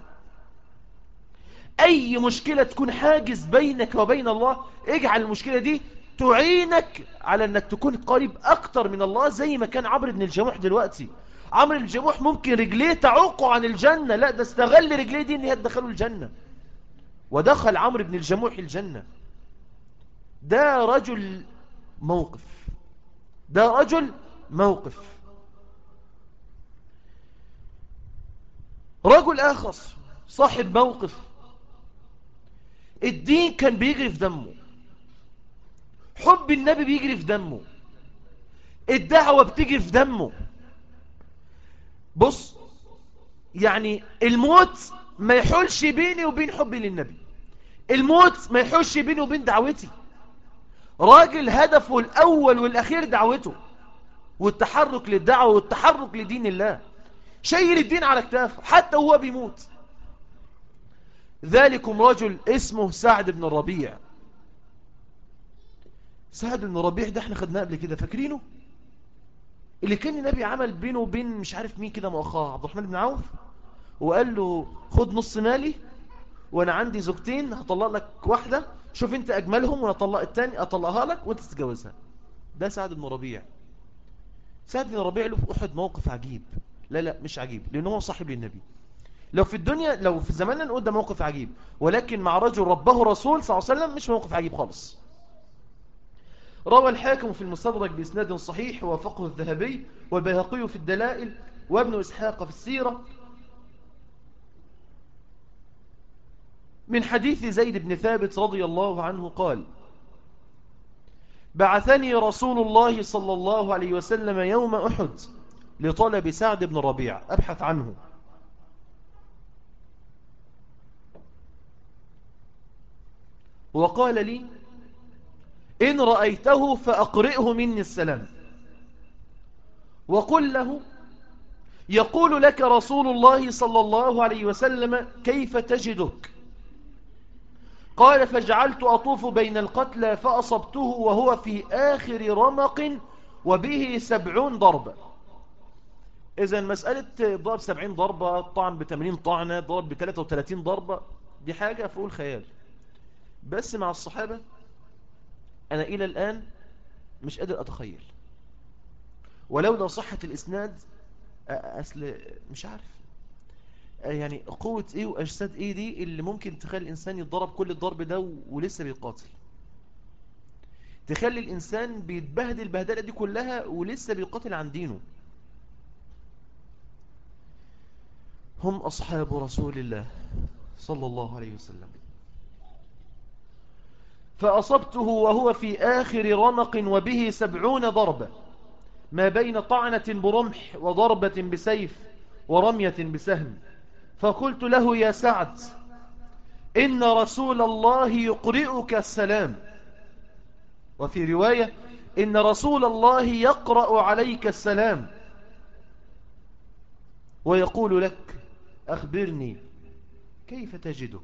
اي مشكلة تكون حاجز بينك وبين الله اجعل المشكلة دي تعينك على انك تكون قريب اكتر من الله زي ما كان عمرو بن الجموح دلوقتي عمرو بن الجموح ممكن رجليه تعوقه عن الجنة لا ده استغل رجليه دي ان هي تدخله الجنة ودخل عمرو بن الجموح الجنة ده رجل موقف ده رجل موقف رجل آخر صاحب موقف الدين كان بيجري في دمه حب النبي بيجري في دمه الدعوة بتجري في دمه بص يعني الموت ما يحولش بيني وبين حبي للنبي الموت ما يحولش بيني وبين دعوتي راجل هدفه الأول والأخير دعوته والتحرك للدعوة والتحرك لدين الله شيل الدين على كتافه حتى هو بيموت ذلكم رجل اسمه سعد بن الربيع سعد بن الربيع ده احنا خدناه قبل كده فاكرينه اللي كان النبي عمل بينه وبين مش عارف مين كده مؤخاه عبد الرحمن بن عوف وقال له خد نص مالي وانا عندي زوجتين هطلق لك واحدة شوف انت اجملهم وانا اطلق التاني اطلقها لك وانت تتجوزها ده سعد بن ربيع سعد بن ربيع له في احد موقف عجيب لا لا مش عجيب لانه هو صاحب للنبي لو في الدنيا لو في زماننا نقول ده موقف عجيب ولكن مع رجل ربه رسول صلى الله عليه وسلم مش موقف عجيب خالص روى الحاكم في المستدرك بإسناد صحيح ووافقه الذهبي والبيهقي في الدلائل وابن إسحاق في السيرة من حديث زيد بن ثابت رضي الله عنه قال بعثني رسول الله صلى الله عليه وسلم يوم أحد لطلب سعد بن ربيع أبحث عنه وقال لي إن رأيته فأقرئه مني السلام وقل له يقول لك رسول الله صلى الله عليه وسلم كيف تجدك قال فجعلت أطوف بين القتلى فأصبته وهو في آخر رمق وبه سبعون ضربة إذا مسألة ضرب سبعين ضربة طعن بتمانين طعنة ضرب بثلاثة وثلاثين ضربة دي حاجة فوق الخيال بس مع الصحابة أنا إلى الآن مش قادر أتخيل ولولا صحة الإسناد أصل مش عارف يعني قوة إيه وأجساد إيه دي اللي ممكن تخلي الإنسان يتضرب كل الضرب ده ولسه بيقاتل تخلي الإنسان بيتبهدل البهدلة دي كلها ولسه بيقاتل عن دينه هم أصحاب رسول الله صلى الله عليه وسلم فأصبته وهو في آخر رمق وبه سبعون ضربة ما بين طعنة برمح وضربة بسيف ورمية بسهم فقلت له يا سعد إن رسول الله يقرئك السلام وفي رواية إن رسول الله يقرأ عليك السلام ويقول لك أخبرني كيف تجدك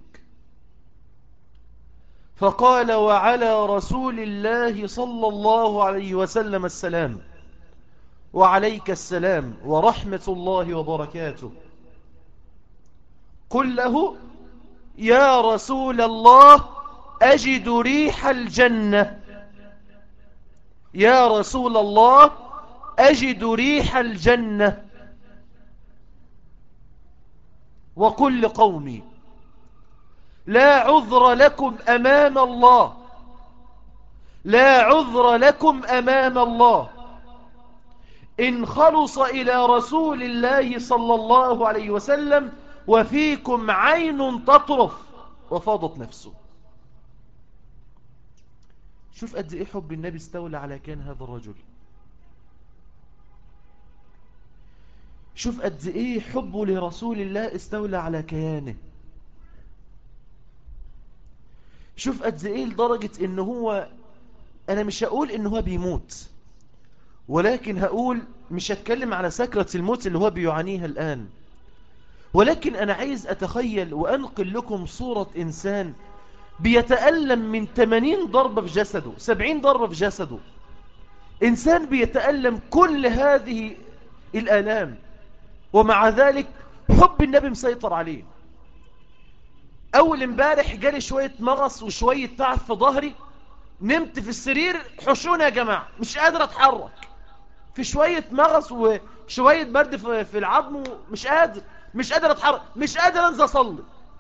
فقال وعلى رسول الله صلى الله عليه وسلم السلام وعليك السلام ورحمة الله وبركاته قل له يا رسول الله أجد ريح الجنة يا رسول الله أجد ريح الجنة وقل لقومي لا عذر لكم أمام الله لا عذر لكم أمام الله إن خلص إلى رسول الله صلى الله عليه وسلم وفيكم عين تطرف وفاضت نفسه شوف قد إيه حب النبي استولى على كان هذا الرجل شوف قد إيه حبه لرسول الله استولى على كيانه شوف قد إيه لدرجة إن هو أنا مش هقول إن هو بيموت ولكن هقول مش هتكلم على سكرة الموت اللي هو بيعانيها الآن ولكن أنا عايز أتخيل وأنقل لكم صورة إنسان بيتألم من 80 ضربة في جسده 70 ضربة في جسده إنسان بيتألم كل هذه الآلام ومع ذلك حب النبي مسيطر عليه أول امبارح جالي شوية مغص وشوية تعب في ظهري نمت في السرير حشوني يا جماعة مش قادر أتحرك في شوية مغص وشوية برد في العظم مش قادر مش قادر أتحرك مش قادر أنزل أصلي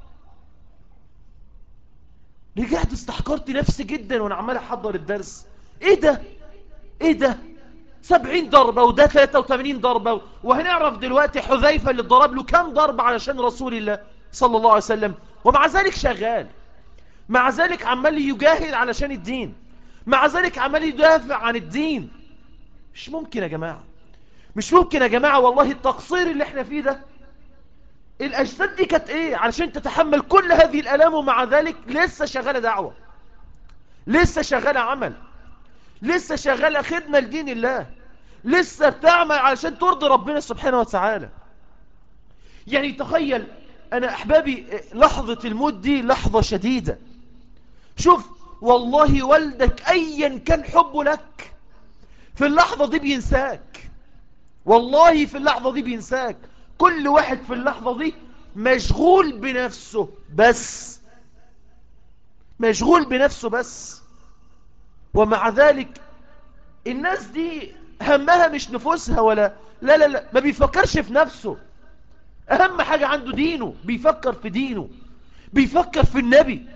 رجعت استحقرت نفسي جدا وأنا عمال أحضر الدرس إيه ده إيه ده سبعين ضربة وده 83 ضربة وهنعرف دلوقتي حذيفة اللي ضرب له كم ضربة علشان رسول الله صلى الله عليه وسلم ومع ذلك شغال مع ذلك عمال يجاهد علشان الدين مع ذلك عمال يدافع عن الدين مش ممكن يا جماعة مش ممكن يا جماعة والله التقصير اللي احنا فيه ده الأجساد دي كانت ايه علشان تتحمل كل هذه الألام ومع ذلك لسه شغالة دعوة لسه شغالة عمل لسه شغالة خدمة لدين الله لسه بتعمل علشان ترضي ربنا سبحانه وتعالى يعني تخيل أنا أحبابي لحظة الموت دي لحظة شديدة شوف والله والدك أيا كان حبه لك في اللحظة دي بينساك والله في اللحظة دي بينساك كل واحد في اللحظة دي مشغول بنفسه بس مشغول بنفسه بس ومع ذلك الناس دي همها مش نفوسها ولا لا لا لا ما بيفكرش في نفسه أهم حاجة عنده دينه بيفكر في دينه بيفكر في النبي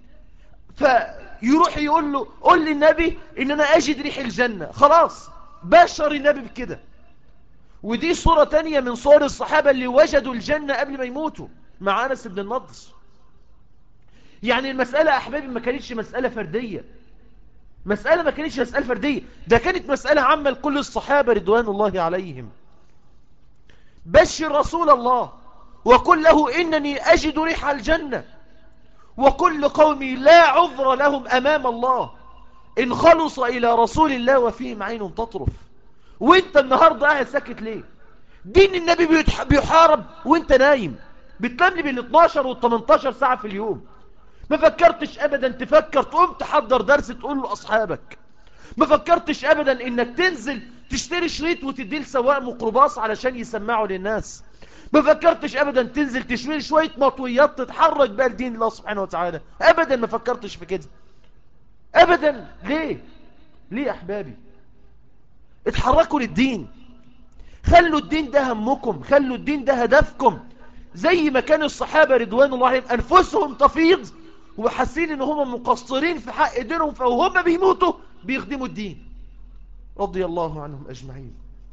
فيروح يقول له قول للنبي إن أنا أجد ريح الجنة خلاص بشر النبي بكده ودي صورة تانية من صور الصحابة اللي وجدوا الجنة قبل ما يموتوا مع أنس بن النضر يعني المسألة أحبابي ما كانتش مسألة فردية مسألة ما كانتش مسألة فردية ده كانت مسألة عامة لكل الصحابة رضوان الله عليهم بشر رسول الله وقل له إنني أجد ريح الجنة وكل قومي لا عذر لهم أمام الله إن خلص إلى رسول الله وفيهم عين تطرف وانت النهاردة قاعد ساكت ليه دين النبي بيحارب وانت نايم بتنام لي بال 12 وال 18 ساعة في اليوم ما فكرتش ابدا تفكر تقوم تحضر درس تقول لاصحابك ما فكرتش ابدا انك تنزل تشتري شريط وتديه لسواق ميكروباص علشان يسمعوا للناس ما فكرتش ابدا تنزل تشوي شوية مطويات تتحرك بها لدين الله سبحانه وتعالى ابدا ما فكرتش في كده ابدا ليه ليه احبابي اتحركوا للدين خلوا الدين ده همكم خلوا الدين ده هدفكم زي ما كان الصحابة رضوان الله عليهم أنفسهم تفيض وحاسين ان هم مقصرين في حق دينهم فهم بيموتوا بيخدموا الدين رضي الله عنهم أجمعين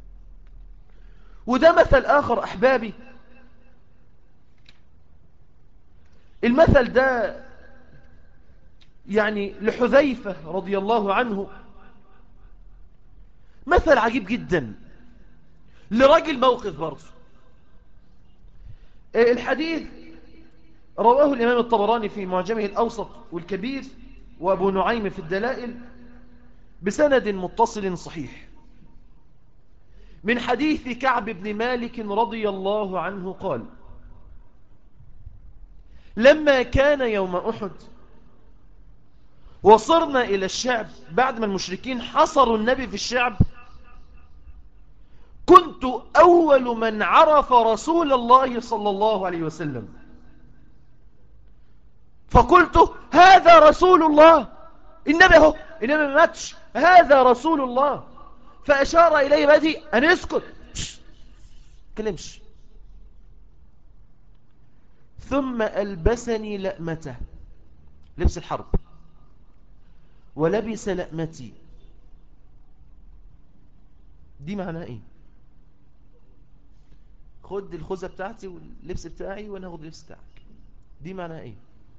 وده مثل آخر أحبابي المثل ده يعني لحذيفة رضي الله عنه مثل عجيب جدا لراجل موقف برضه الحديث رواه الإمام الطبراني في معجمه الأوسط والكبير وأبو نعيم في الدلائل بسند متصل صحيح من حديث كعب بن مالك رضي الله عنه قال لما كان يوم أحد وصرنا إلى الشعب بعد ما المشركين حصروا النبي في الشعب كنت أول من عرف رسول الله صلى الله عليه وسلم فقلت هذا رسول الله النبي هو النبي ما ماتش هذا رسول الله فأشار إلي بدي أن يسكت كلمش ثم ألبسني لأمته لبس الحرب ولبس لأمتي دي معناها ايه خد الخوذة بتاعتي واللبس بتاعي وانا اخد اللبس بتاعك دي معناها ايه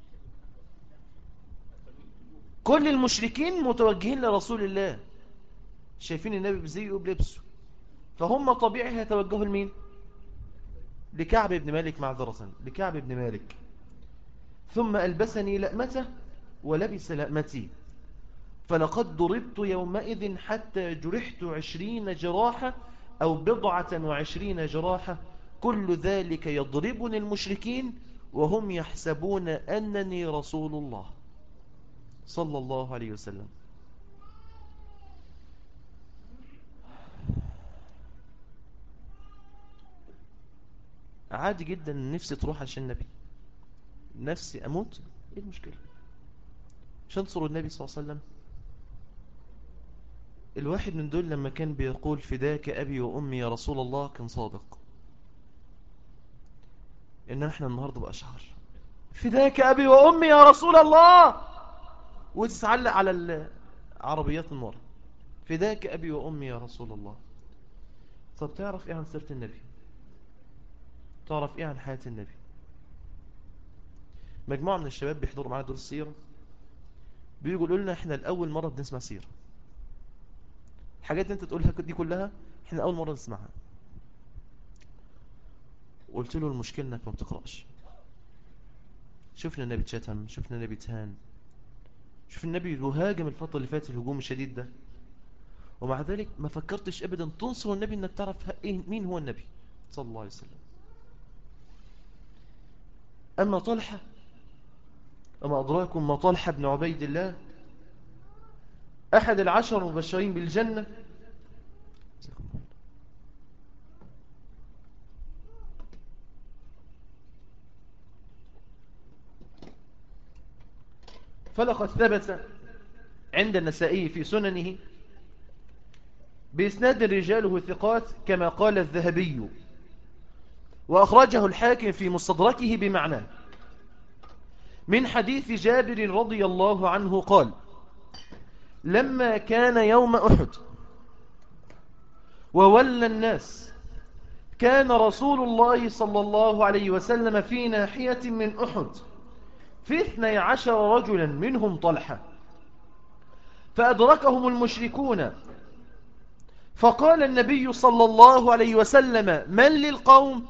كل المشركين متوجهين لرسول الله شايفين النبي بزيه وبلبسه فهم طبيعي هيتوجهوا لمين لكعب بن مالك معذرة لكعب بن مالك ثم ألبسني لأمته ولبس لأمتي فلقد ضربت يومئذ حتى جرحت عشرين جراحة أو بضعة وعشرين جراحة كل ذلك يضربني المشركين وهم يحسبون أنني رسول الله صلى الله عليه وسلم عادي جدا نفسي تروح عشان النبي نفسي أموت إيه المشكلة عشان انصر النبي صلى الله عليه وسلم الواحد من دول لما كان بيقول فداك أبي وأمي يا رسول الله كان صادق إن احنا النهاردة بأشعر فداك أبي وأمي يا رسول الله وتتعلق على العربيات النور فداك أبي وأمي يا رسول الله طب تعرف إيه عن سيرة النبي تعرف إيه عن حياة النبي مجموعة من الشباب بيحضروا معانا دروس السيرة بيقولوا لنا إحنا الأول مرة بنسمع سيرة الحاجات اللي أنت تقولها دي كلها إحنا أول مرة نسمعها قلت له المشكلة إنك ما بتقرأش شفنا النبي تشتم شفنا النبي تهان شوف النبي يهاجم الفترة اللي فاتت الهجوم الشديد ده ومع ذلك ما فكرتش ابدا تنصر النبي انك تعرف إيه مين هو النبي صلى الله عليه وسلم أما طلحة أما أدراكم ما طلحة بن عبيد الله أحد العشر المبشرين بالجنة فلقد ثبت عند النسائي في سننه بإسناد رجاله ثقات كما قال الذهبي وأخرجه الحاكم في مستدركه بمعنى من حديث جابر رضي الله عنه قال لما كان يوم أحد وولى الناس كان رسول الله صلى الله عليه وسلم في ناحية من أحد في اثني عشر رجلا منهم طلحة فأدركهم المشركون فقال النبي صلى الله عليه وسلم من للقوم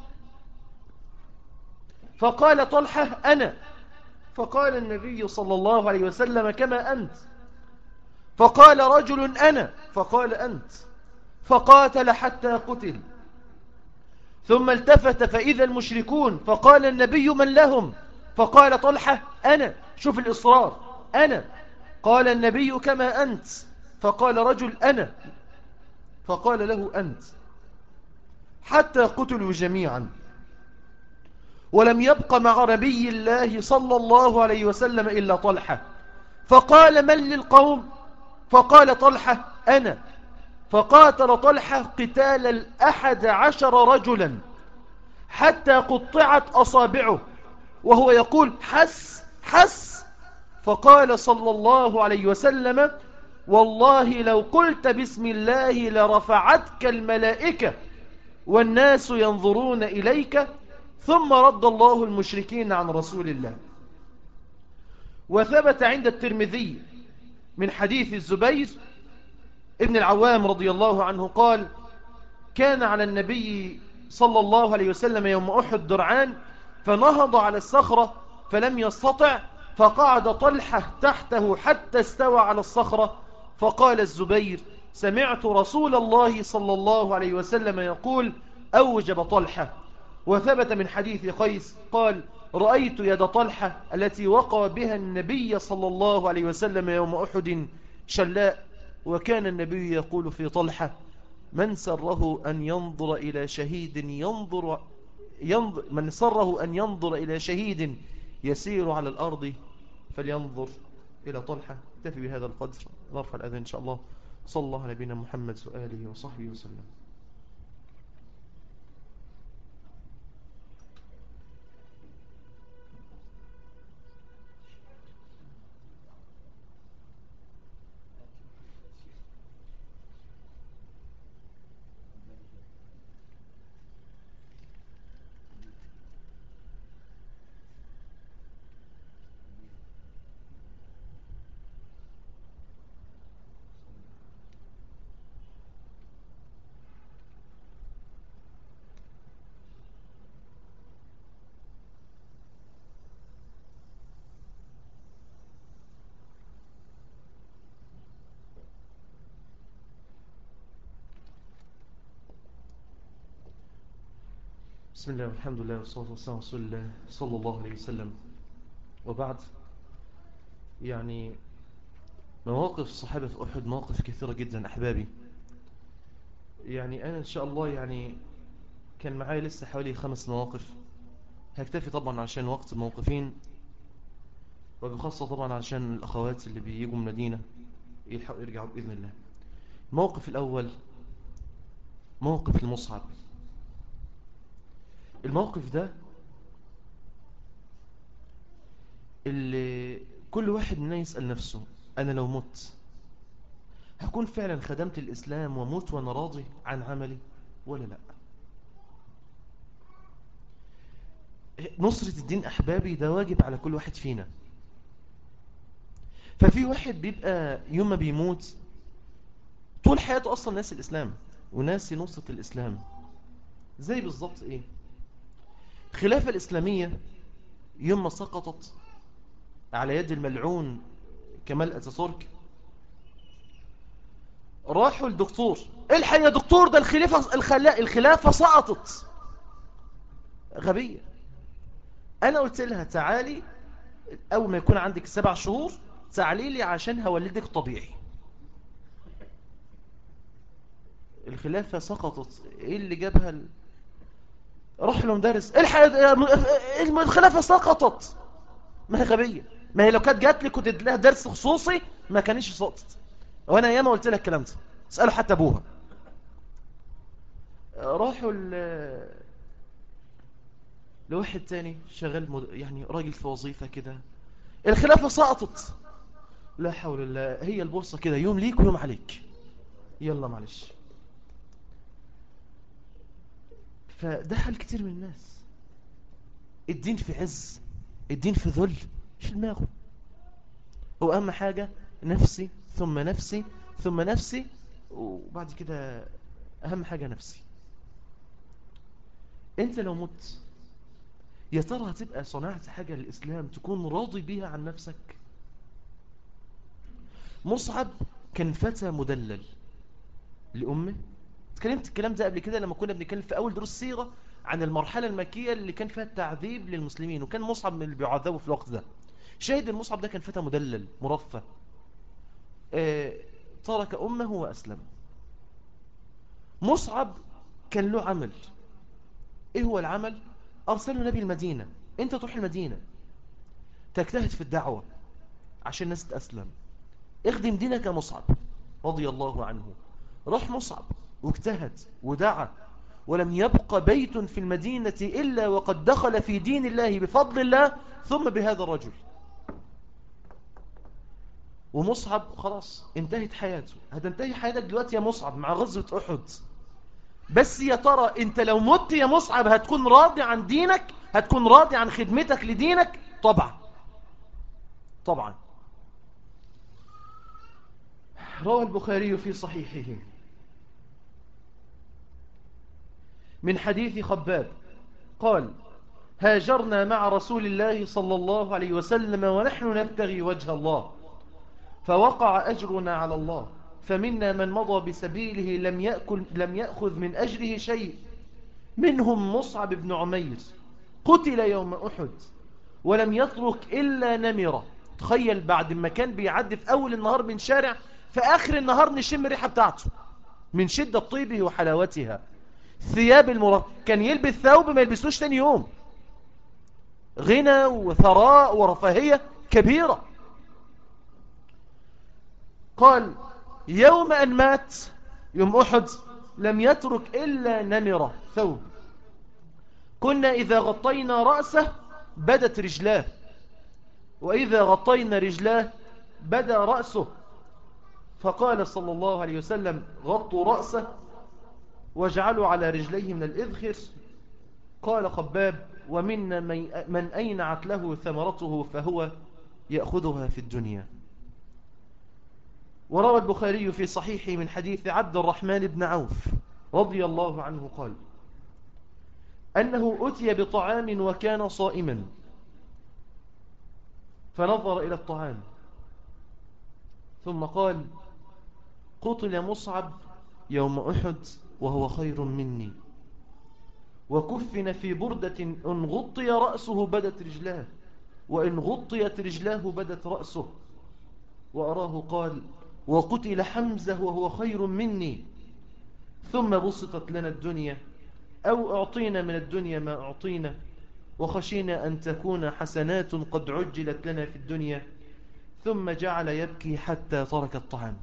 فقال طلحة أنا فقال النبي صلى الله عليه وسلم كما أنت فقال رجل أنا فقال أنت فقاتل حتى قتل ثم التفت فإذا المشركون فقال النبي من لهم فقال طلحة أنا شوف الإصرار أنا قال النبي كما أنت فقال رجل أنا فقال له أنت حتى قتلوا جميعا ولم يبق مع نبي الله صلى الله عليه وسلم إلا طلحة فقال من للقوم فقال طلحة أنا فقاتل طلحة قتال الأحد عشر رجلا حتى قطعت أصابعه وهو يقول حس حس فقال صلى الله عليه وسلم والله لو قلت بسم الله لرفعتك الملائكة والناس ينظرون إليك ثم رد الله المشركين عن رسول الله وثبت عند الترمذي من حديث الزبير ابن العوام رضي الله عنه قال كان على النبي صلى الله عليه وسلم يوم أحد درعان فنهض على الصخرة فلم يستطع فقعد طلحة تحته حتى استوى على الصخرة فقال الزبير سمعت رسول الله صلى الله عليه وسلم يقول أوجب طلحة وثبت من حديث قيس قال رأيت يد طلحة التي وقى بها النبي صلى الله عليه وسلم يوم أحد شلاء وكان النبي يقول في طلحة من سره أن ينظر إلى شهيد ينظر, ينظر من سره أن ينظر إلى شهيد يسير على الأرض فلينظر إلى طلحة اكتفي بهذا القدر نرفع الأذن إن شاء الله صلى الله على نبينا محمد وآله وصحبه وسلم بسم الله والحمد لله والصلاة والسلام رسول الله صلى الله عليه وسلم وبعد يعني مواقف الصحابة في أحد مواقف كثيرة جدا أحبابي يعني أنا إن شاء الله يعني كان معايا لسه حوالي خمس مواقف هكتفي طبعا عشان وقت الموقفين وبخاصة طبعا عشان الأخوات اللي بيجوا من المدينة يلحقوا يرجعوا بإذن الله الموقف الأول موقف المصعب الموقف ده اللي كل واحد منا يسأل نفسه أنا لو مت هكون فعلا خدمت الإسلام وموت وأنا راضي عن عملي ولا لا نصرة الدين أحبابي ده واجب على كل واحد فينا ففي واحد بيبقى يوم ما بيموت طول حياته أصلا ناس الإسلام وناس نصرة الإسلام زي بالظبط إيه الخلافة الإسلامية يوم ما سقطت على يد الملعون كمال أتاتورك راحوا الدكتور الحق يا دكتور ده الخلافة, الخلافة سقطت غبية أنا قلت لها تعالي أول ما يكون عندك سبع شهور تعالي لي عشان هولدك طبيعي الخلافة سقطت إيه اللي جابها روح لمدرس الحق الخلافة سقطت ما هي غبية ما هي لو كانت جات لي كنت لها درس خصوصي ما كانش سقطت وانا ايام قلت لها الكلام ده اساله حتى ابوها راحوا ل لواحد تاني شغال مد... يعني راجل في وظيفة كده الخلافة سقطت لا حول الله هي البورصة كده يوم ليك ويوم عليك يلا معلش فده حال كتير من الناس الدين في عز الدين في ذل مش دماغه هو أهم حاجة نفسي ثم نفسي ثم نفسي وبعد كده أهم حاجة نفسي أنت لو مت يا ترى هتبقى صنعت حاجة للإسلام تكون راضي بيها عن نفسك مصعب كان فتى مدلل لأمه اتكلمت الكلام ده قبل كده لما كنا بنتكلم في أول دروس سيرة عن المرحلة المكية اللي كان فيها التعذيب للمسلمين وكان مصعب من اللي بيعذبوا في الوقت ده شاهد المصعب ده كان فتى مدلل مرفه اه ترك أمه وأسلم مصعب كان له عمل ايه هو العمل أرسله نبي المدينة انت تروح المدينة تجتهد في الدعوة عشان الناس تأسلم اخدم دينك يا مصعب رضي الله عنه راح مصعب واجتهد ودعا ولم يبق بيت في المدينة إلا وقد دخل في دين الله بفضل الله ثم بهذا الرجل ومصعب خلاص انتهت حياته هتنتهي حياتك دلوقتي يا مصعب مع غزوة أحد بس يا ترى انت لو مت يا مصعب هتكون راضي عن دينك هتكون راضي عن خدمتك لدينك طبعا طبعا روى البخاري في صحيحه من حديث خباب قال هاجرنا مع رسول الله صلى الله عليه وسلم ونحن نبتغي وجه الله فوقع أجرنا على الله فمنا من مضى بسبيله لم, يأكل لم يأخذ من أجره شيء منهم مصعب بن عمير قتل يوم أحد ولم يترك إلا نمرة تخيل بعد ما كان بيعدي في أول النهار من شارع في آخر النهار نشم الريحة بتاعته من شدة طيبه وحلاوتها ثياب المرا كان يلبس ثوب ما يلبسوش تاني يوم غنى وثراء ورفاهية كبيرة قال يوم أن مات يوم أحد لم يترك إلا نمرة ثوب كنا إذا غطينا رأسه بدت رجلاه وإذا غطينا رجلاه بدا رأسه فقال صلى الله عليه وسلم غطوا رأسه واجعلوا على رجليه من الإذخر قال خباب ومنا من أينعت له ثمرته فهو يأخذها في الدنيا وروى البخاري في صحيحه من حديث عبد الرحمن بن عوف رضي الله عنه قال أنه أتي بطعام وكان صائما فنظر إلى الطعام ثم قال قتل مصعب يوم أحد وهو خير مني وكفن في بردة إن غطي رأسه بدت رجلاه وإن غطيت رجلاه بدت رأسه وأراه قال وقتل حمزة وهو خير مني ثم بسطت لنا الدنيا أو أعطينا من الدنيا ما أعطينا وخشينا أن تكون حسنات قد عجلت لنا في الدنيا ثم جعل يبكي حتى ترك الطعام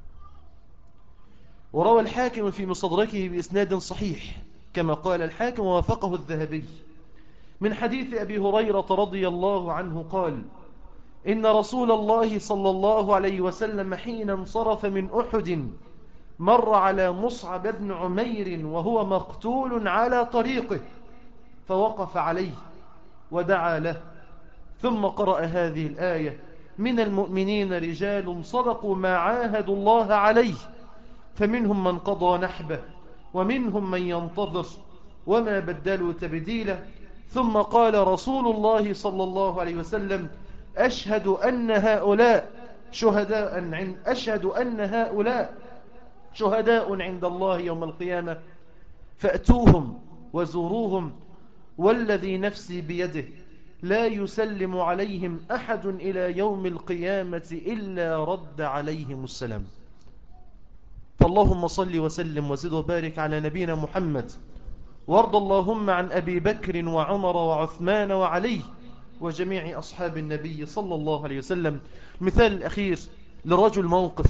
وروى الحاكم في مصدركه بإسناد صحيح كما قال الحاكم ووافقه الذهبي من حديث أبي هريرة رضي الله عنه قال إن رسول الله صلى الله عليه وسلم حين انصرف من أحد مر على مصعب بن عمير وهو مقتول على طريقه فوقف عليه ودعا له ثم قرأ هذه الآية من المؤمنين رجال صدقوا ما عاهدوا الله عليه فمنهم من قضى نحبه ومنهم من ينتظر وما بدلوا تبديلا ثم قال رسول الله صلى الله عليه وسلم أشهد أن هؤلاء شهداء عند أشهد أن هؤلاء شهداء عند الله يوم القيامة فأتوهم وزوروهم والذي نفسي بيده لا يسلم عليهم أحد إلى يوم القيامة إلا رد عليهم السلام فاللهم صل وسلم وزد وبارك على نبينا محمد وارض اللهم عن أبي بكر وعمر وعثمان وعلي وجميع أصحاب النبي صلى الله عليه وسلم مثال الأخير لرجل موقف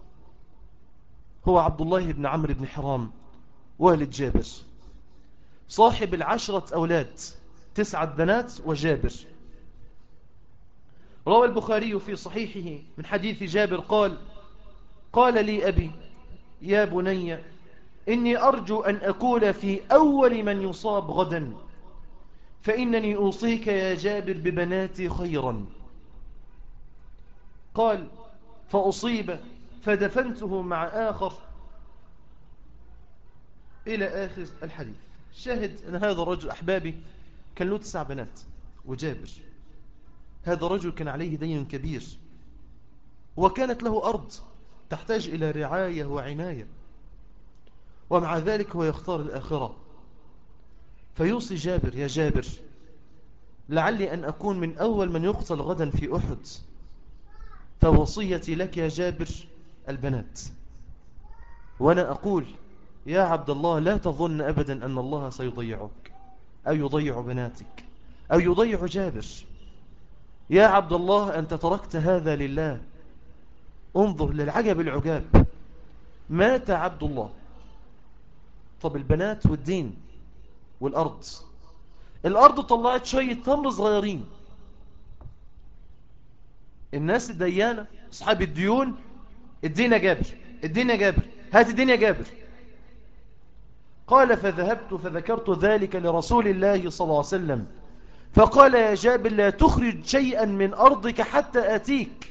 هو عبد الله بن عمرو بن حرام والد جابر صاحب العشرة أولاد تسعة بنات وجابر روى البخاري في صحيحه من حديث جابر قال قال لي أبي يا بني إني أرجو أن أكون في أول من يصاب غدا فإنني أوصيك يا جابر ببناتي خيرا قال فأصيب فدفنته مع آخر إلى آخر الحديث شاهد أن هذا الرجل أحبابي كان له تسع بنات وجابر هذا الرجل كان عليه دين كبير وكانت له أرض تحتاج إلى رعاية وعناية ومع ذلك هو يختار الآخرة فيوصي جابر يا جابر لعلي أن أكون من أول من يقتل غدا في أحد فوصيتي لك يا جابر البنات وأنا أقول يا عبد الله لا تظن أبدا أن الله سيضيعك أو يضيع بناتك أو يضيع جابر يا عبد الله أنت تركت هذا لله انظر للعجب العجاب مات عبد الله طب البنات والدين والأرض الأرض طلعت شوية تمر صغيرين الناس الديانة أصحاب الديون الدين جابر الدين جابر هات الدين جابر قال فذهبت فذكرت ذلك لرسول الله صلى الله عليه وسلم فقال يا جابر لا تخرج شيئا من أرضك حتى أتيك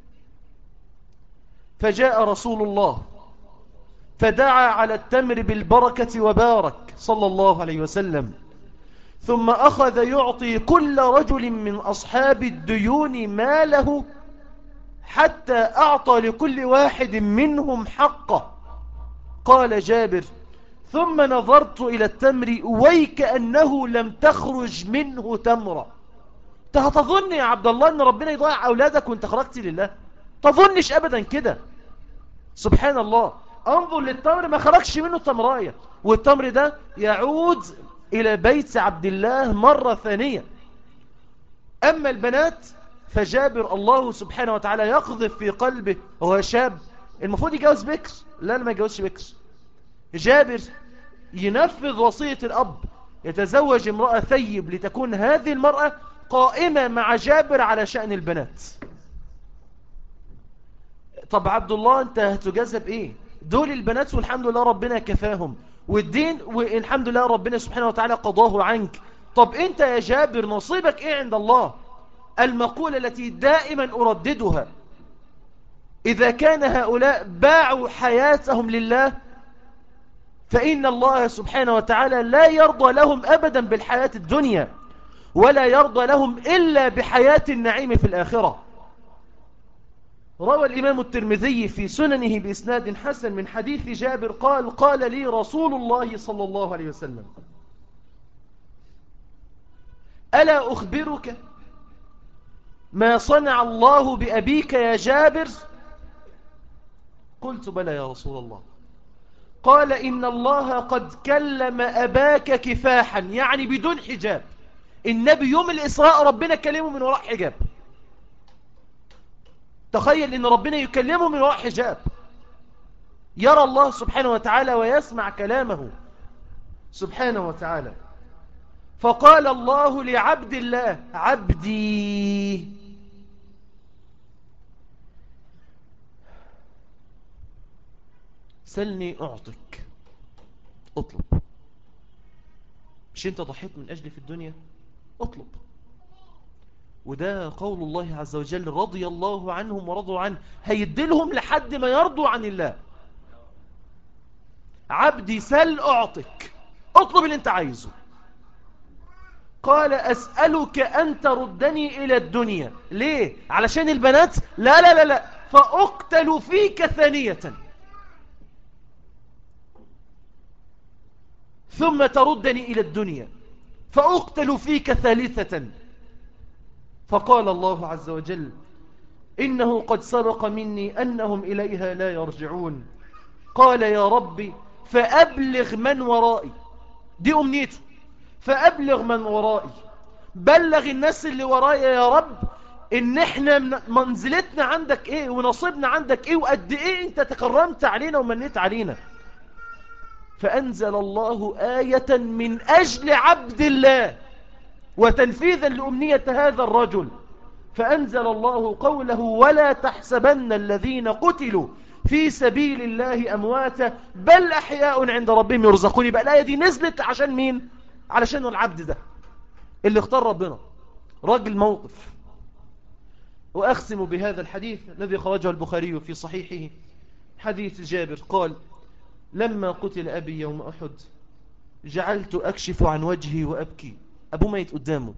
فجاء رسول الله فدعا على التمر بالبركة وبارك صلى الله عليه وسلم ثم أخذ يعطي كل رجل من أصحاب الديون ماله حتى أعطى لكل واحد منهم حقه قال جابر ثم نظرت إلى التمر ويكأنه لم تخرج منه تمرة تظن يا عبد الله أن ربنا يضيع أولادك وانت خرجت لله تظنش أبدا كده سبحان الله انظر للتمر ما خرجش منه تمراية والتمر ده يعود إلى بيت عبد الله مرة ثانية أما البنات فجابر الله سبحانه وتعالى يقذف في قلبه وهو شاب المفروض يجوز بكر لا ما يجوزش بكر جابر ينفذ وصية الأب يتزوج امرأة ثيب لتكون هذه المرأة قائمة مع جابر على شأن البنات طب عبد الله انت هتجازب ايه دول البنات والحمد لله ربنا كفاهم والدين والحمد لله ربنا سبحانه وتعالى قضاه عنك طب انت يا جابر نصيبك ايه عند الله المقولة التي دائما أرددها إذا كان هؤلاء باعوا حياتهم لله فإن الله سبحانه وتعالى لا يرضى لهم أبدا بالحياة الدنيا ولا يرضى لهم إلا بحياة النعيم في الآخرة روى الإمام الترمذي في سننه بإسناد حسن من حديث جابر قال قال لي رسول الله صلى الله عليه وسلم ألا أخبرك ما صنع الله بأبيك يا جابر قلت بلى يا رسول الله قال إن الله قد كلم أباك كفاحا يعني بدون حجاب النبي يوم الإسراء ربنا كلمه من وراء حجاب تخيل ان ربنا يكلمه من وراء حجاب يرى الله سبحانه وتعالى ويسمع كلامه سبحانه وتعالى فقال الله لعبد الله عبدي سلني أعطك اطلب مش انت ضحيت من أجلي في الدنيا اطلب وده قول الله عز وجل رضي الله عنهم ورضوا عنه هيدلهم لحد ما يرضوا عن الله عبدي سل أعطك اطلب اللي انت عايزه قال أسألك أن تردني إلى الدنيا ليه؟ علشان البنات لا لا لا لا فأقتل فيك ثانية ثم تردني إلى الدنيا فأقتل فيك ثالثة فقال الله عز وجل إنه قد سبق مني أنهم إليها لا يرجعون قال يا ربي فأبلغ من ورائي دي أمنيته فأبلغ من ورائي بلغ الناس اللي ورايا يا رب ان احنا منزلتنا عندك ايه ونصيبنا عندك ايه وقد ايه انت تكرمت علينا ومنيت علينا فأنزل الله آية من أجل عبد الله وتنفيذا لأمنية هذا الرجل فأنزل الله قوله ولا تحسبن الذين قتلوا في سبيل الله أمواتا بل أحياء عند ربهم يرزقون يبقى الآية دي نزلت عشان مين علشان العبد ده اللي اختار ربنا راجل موقف وأقسم بهذا الحديث الذي خرجه البخاري في صحيحه حديث جابر قال لما قتل أبي يوم أحد جعلت أكشف عن وجهي وأبكي أبو ميت قدامه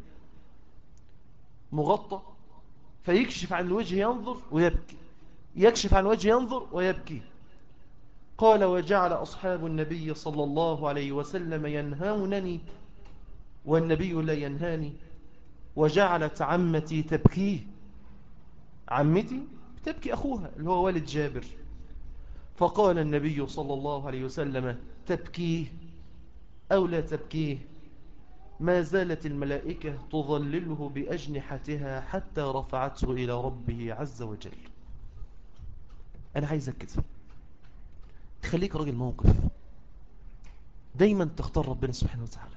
مغطى فيكشف عن الوجه ينظر ويبكي يكشف عن وجه ينظر ويبكي قال وجعل أصحاب النبي صلى الله عليه وسلم ينهونني والنبي لا ينهاني وجعلت عمتي تبكيه عمتي تبكي أخوها اللي هو والد جابر فقال النبي صلى الله عليه وسلم تبكيه أو لا تبكيه ما زالت الملائكة تظلله بأجنحتها حتى رفعته إلى ربه عز وجل أنا عايزك كده تخليك راجل موقف دايما تختار ربنا سبحانه وتعالى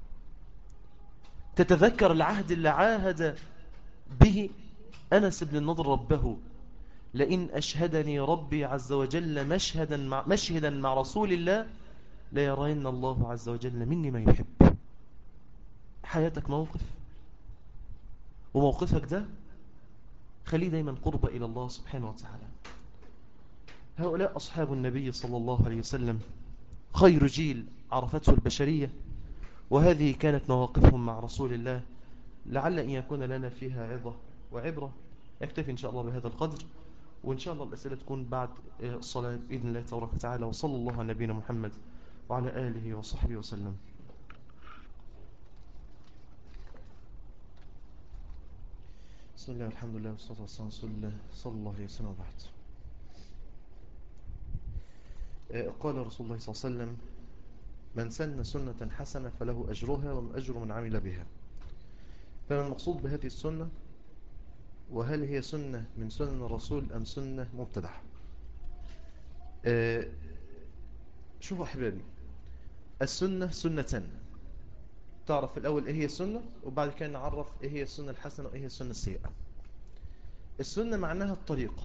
تتذكر العهد اللي عاهد به أنس بن النضر ربه لئن أشهدني ربي عز وجل مشهدا مع, مشهدا مع رسول الله ليرين الله عز وجل مني ما يحب حياتك موقف وموقفك ده خليه دايما قرب إلى الله سبحانه وتعالى هؤلاء أصحاب النبي صلى الله عليه وسلم خير جيل عرفته البشرية وهذه كانت مواقفهم مع رسول الله لعل أن يكون لنا فيها عظة وعبرة اكتفي إن شاء الله بهذا القدر وإن شاء الله الأسئلة تكون بعد الصلاة بإذن الله تبارك وتعالى وصلى الله على نبينا محمد وعلى آله وصحبه وسلم بسم الله الحمد لله والصلاة والسلام على رسول الله صلى الله عليه وسلم وبعد قال رسول الله صلى الله عليه وسلم من سن سنة حسنة فله أجرها ومن أجر من عمل بها فما المقصود بهذه السنة وهل هي سنة من سنن الرسول أم سنة مبتدعة أه شوفوا أحبابي السنة سنتان تعرف في الأول إيه هي السنة وبعد كده نعرف إيه هي السنة الحسنة وإيه هي السنة السيئة السنة معناها الطريقة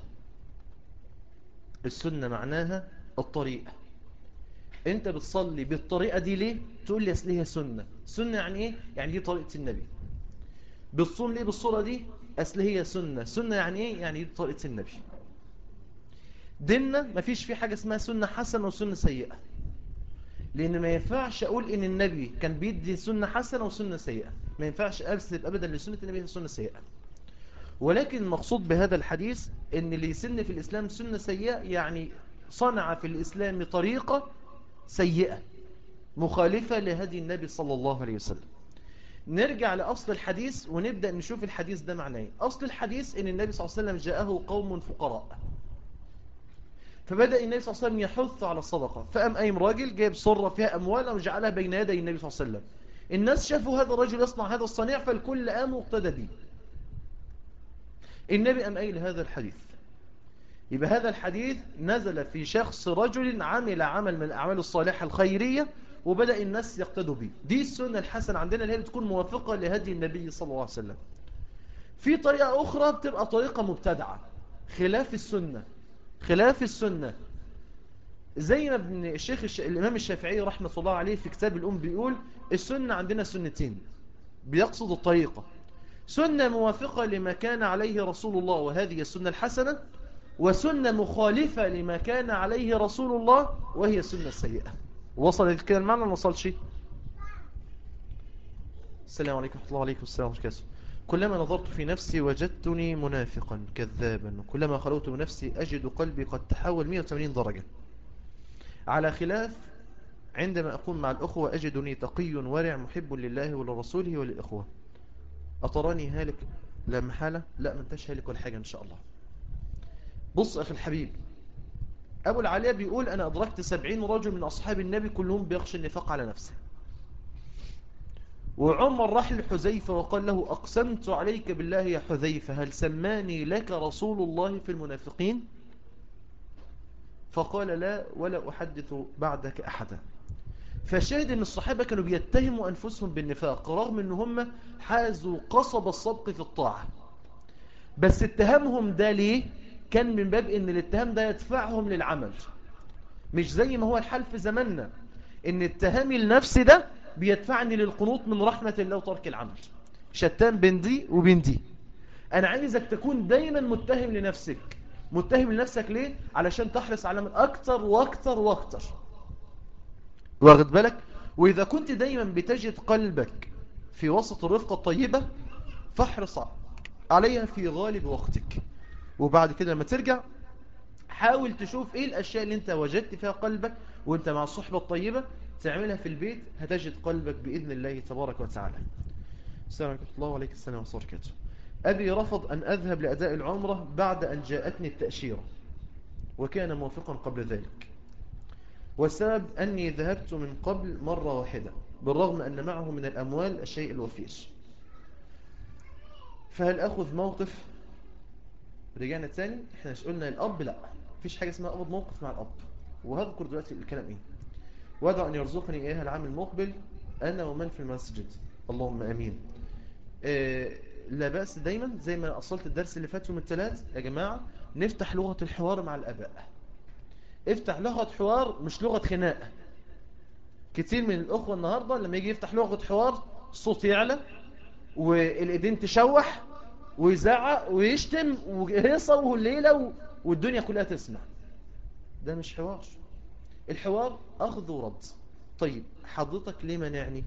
السنة معناها الطريقة انت بتصلي بالطريقة دي ليه تقول لي اصل هي سنة سنة يعني ايه يعني دي طريقة النبي بتصوم ليه بالصورة دي اصل هي سنة سنة يعني ايه يعني دي طريقة النبي ديننا مفيش فيه حاجة اسمها سنة حسنة وسنة سيئة لان ما ينفعش اقول ان النبي كان بيدي سنة حسنة وسنة سيئة ما ينفعش ارسل ابدا لسنة النبي هي سنة سيئة ولكن المقصود بهذا الحديث ان اللي يسن في الاسلام سنة سيئة يعني صنع في الاسلام طريقة سيئة مخالفة لهدي النبي صلى الله عليه وسلم نرجع لأصل الحديث ونبدأ نشوف الحديث ده معناه ايه أصل الحديث ان النبي صلى الله عليه وسلم جاءه قوم فقراء فبدأ النبي صلى الله عليه وسلم يحث على الصدقة فقام قايم راجل جايب صرة فيها أموال وجعلها بين يدي النبي صلى الله عليه وسلم الناس شافوا هذا الرجل يصنع هذا الصنيع فالكل قام واقتدى به النبي قام قايل هذا الحديث يبقى هذا الحديث نزل في شخص رجل عمل عمل من الأعمال الصالحة الخيرية وبدأ الناس يقتدوا به دي السنة الحسنة عندنا اللي هي بتكون موافقة لهدي النبي صلى الله عليه وسلم في طريقة أخرى بتبقى طريقة مبتدعة خلاف السنة خلاف السنة زي ما ابن الشيخ الش... الإمام الشافعي رحمة الله عليه في كتاب الأم بيقول السنة عندنا سنتين بيقصد الطريقة سنة موافقة لما كان عليه رسول الله وهذه السنة الحسنة وسنة مخالفة لما كان عليه رسول الله وهي السنة السيئة وصلت كده المعنى ما وصلش السلام عليكم ورحمة الله عليكم السلام عليكم كلما نظرت في نفسي وجدتني منافقا كذابا وكلما خلوت من نفسي أجد قلبي قد تحول 180 درجة على خلاف عندما أكون مع الأخوة أجدني تقي ورع محب لله ولرسوله وللإخوة أتراني هالك لا محالة لا ما انتش هالك ولا حاجة إن شاء الله بص أخي الحبيب أبو العليا بيقول أنا أدركت سبعين رجل من أصحاب النبي كلهم بيخشى النفاق على نفسه وعمر راح لحذيفة وقال له أقسمت عليك بالله يا حذيفة هل سماني لك رسول الله في المنافقين فقال لا ولا أحدث بعدك أحدا فشاهد أن الصحابة كانوا بيتهموا أنفسهم بالنفاق رغم أن هم حازوا قصب الصدق في الطاعة بس اتهامهم ده ليه كان من باب ان الاتهام ده يدفعهم للعمل مش زي ما هو الحال في زماننا ان اتهامي النفسي ده بيدفعني للقنوط من رحمة الله وترك العمل شتان بين دي وبين دي انا عايزك تكون دايما متهم لنفسك متهم لنفسك ليه علشان تحرص على من اكتر واكتر واكتر واخد بالك واذا كنت دايما بتجد قلبك في وسط الرفقة الطيبة فاحرص عليها في غالب وقتك وبعد كده لما ترجع حاول تشوف ايه الاشياء اللي انت وجدت فيها قلبك وانت مع الصحبة الطيبة تعملها في البيت هتجد قلبك بإذن الله تبارك وتعالى السلام عليكم الله وعليكم السلام ورحمة الله وبركاته أبي رفض أن أذهب لأداء العمرة بعد أن جاءتني التأشيرة وكان موافقا قبل ذلك والسبب أني ذهبت من قبل مرة واحدة بالرغم أن معه من الأموال الشيء الوفير فهل أخذ موقف رجعنا تاني احنا مش قلنا الأب لا مفيش حاجة اسمها أخذ موقف مع الأب وهذكر دلوقتي الكلام ايه وادعو أن يرزقني إياها العام المقبل أنا ومن في المسجد اللهم أمين آه لا بأس دايما زي ما أصلت الدرس اللي فات يوم الثلاث يا جماعة نفتح لغة الحوار مع الأباء افتح لغة حوار مش لغة خناقة كتير من الأخوة النهاردة لما يجي يفتح لغة حوار الصوت يعلى والإيدين تشوح ويزعق ويشتم ويهيصة الليلة والدنيا كلها تسمع ده مش حوار الحوار أخذ ورد طيب حضرتك ليه منعني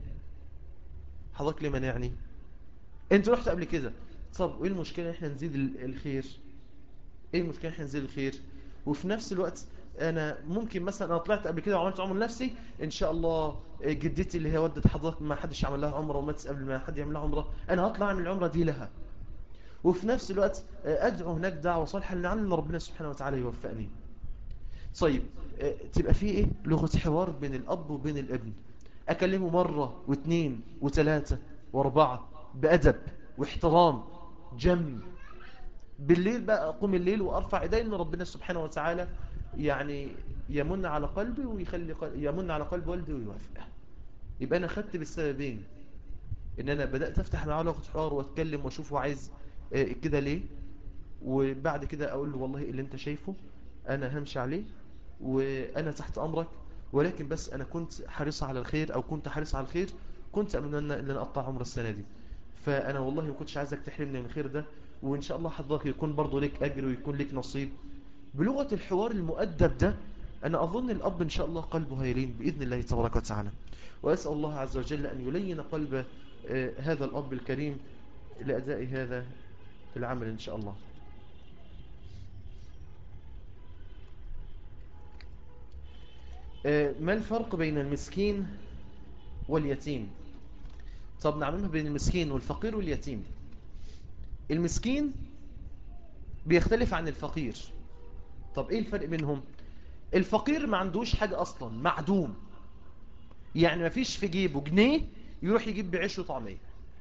حضرتك ليه منعني انت رحت قبل كده طب ايه المشكلة احنا نزيد الخير ايه المشكلة احنا نزيد الخير وفي نفس الوقت انا ممكن مثلا انا طلعت قبل كده وعملت عمر نفسي ان شاء الله جدتي اللي هي ودت حضرتك ما حدش عمل لها عمره وما قبل ما حد يعمل لها عمره انا هطلع اعمل العمره دي لها وفي نفس الوقت ادعو هناك دعوه صالحه لعل ربنا سبحانه وتعالى يوفقني طيب تبقى في ايه لغه حوار بين الاب وبين الابن اكلمه مره واثنين وثلاثه واربعه بادب واحترام جم بالليل بقى اقوم الليل وارفع ايدي ان ربنا سبحانه وتعالى يعني يمن على قلبي ويخلي قلبي يمن على قلب والدي ويوافق يبقى انا خدت بالسببين ان انا بدات افتح معاه لغه حوار واتكلم واشوف هو عايز كده ليه وبعد كده اقول له والله اللي انت شايفه انا همشي عليه وانا تحت امرك ولكن بس انا كنت حريص على الخير او كنت حريص على الخير كنت اتمنى ان انا اقطع عمر السنه دي فانا والله ما كنتش عايزك تحرمني من الخير ده وان شاء الله حضرتك يكون برضه ليك اجر ويكون ليك نصيب بلغة الحوار المؤدب ده أنا أظن الأب إن شاء الله قلبه هيلين بإذن الله تبارك وتعالى وأسأل الله عز وجل أن يلين قلب هذا الأب الكريم لأداء هذا العمل إن شاء الله ما الفرق بين المسكين واليتيم طب نعملها بين المسكين والفقير واليتيم المسكين بيختلف عن الفقير طب ايه الفرق بينهم الفقير ما عندوش حاجة اصلا معدوم يعني ما فيش في جيبه جنيه يروح يجيب بعيش وطعمية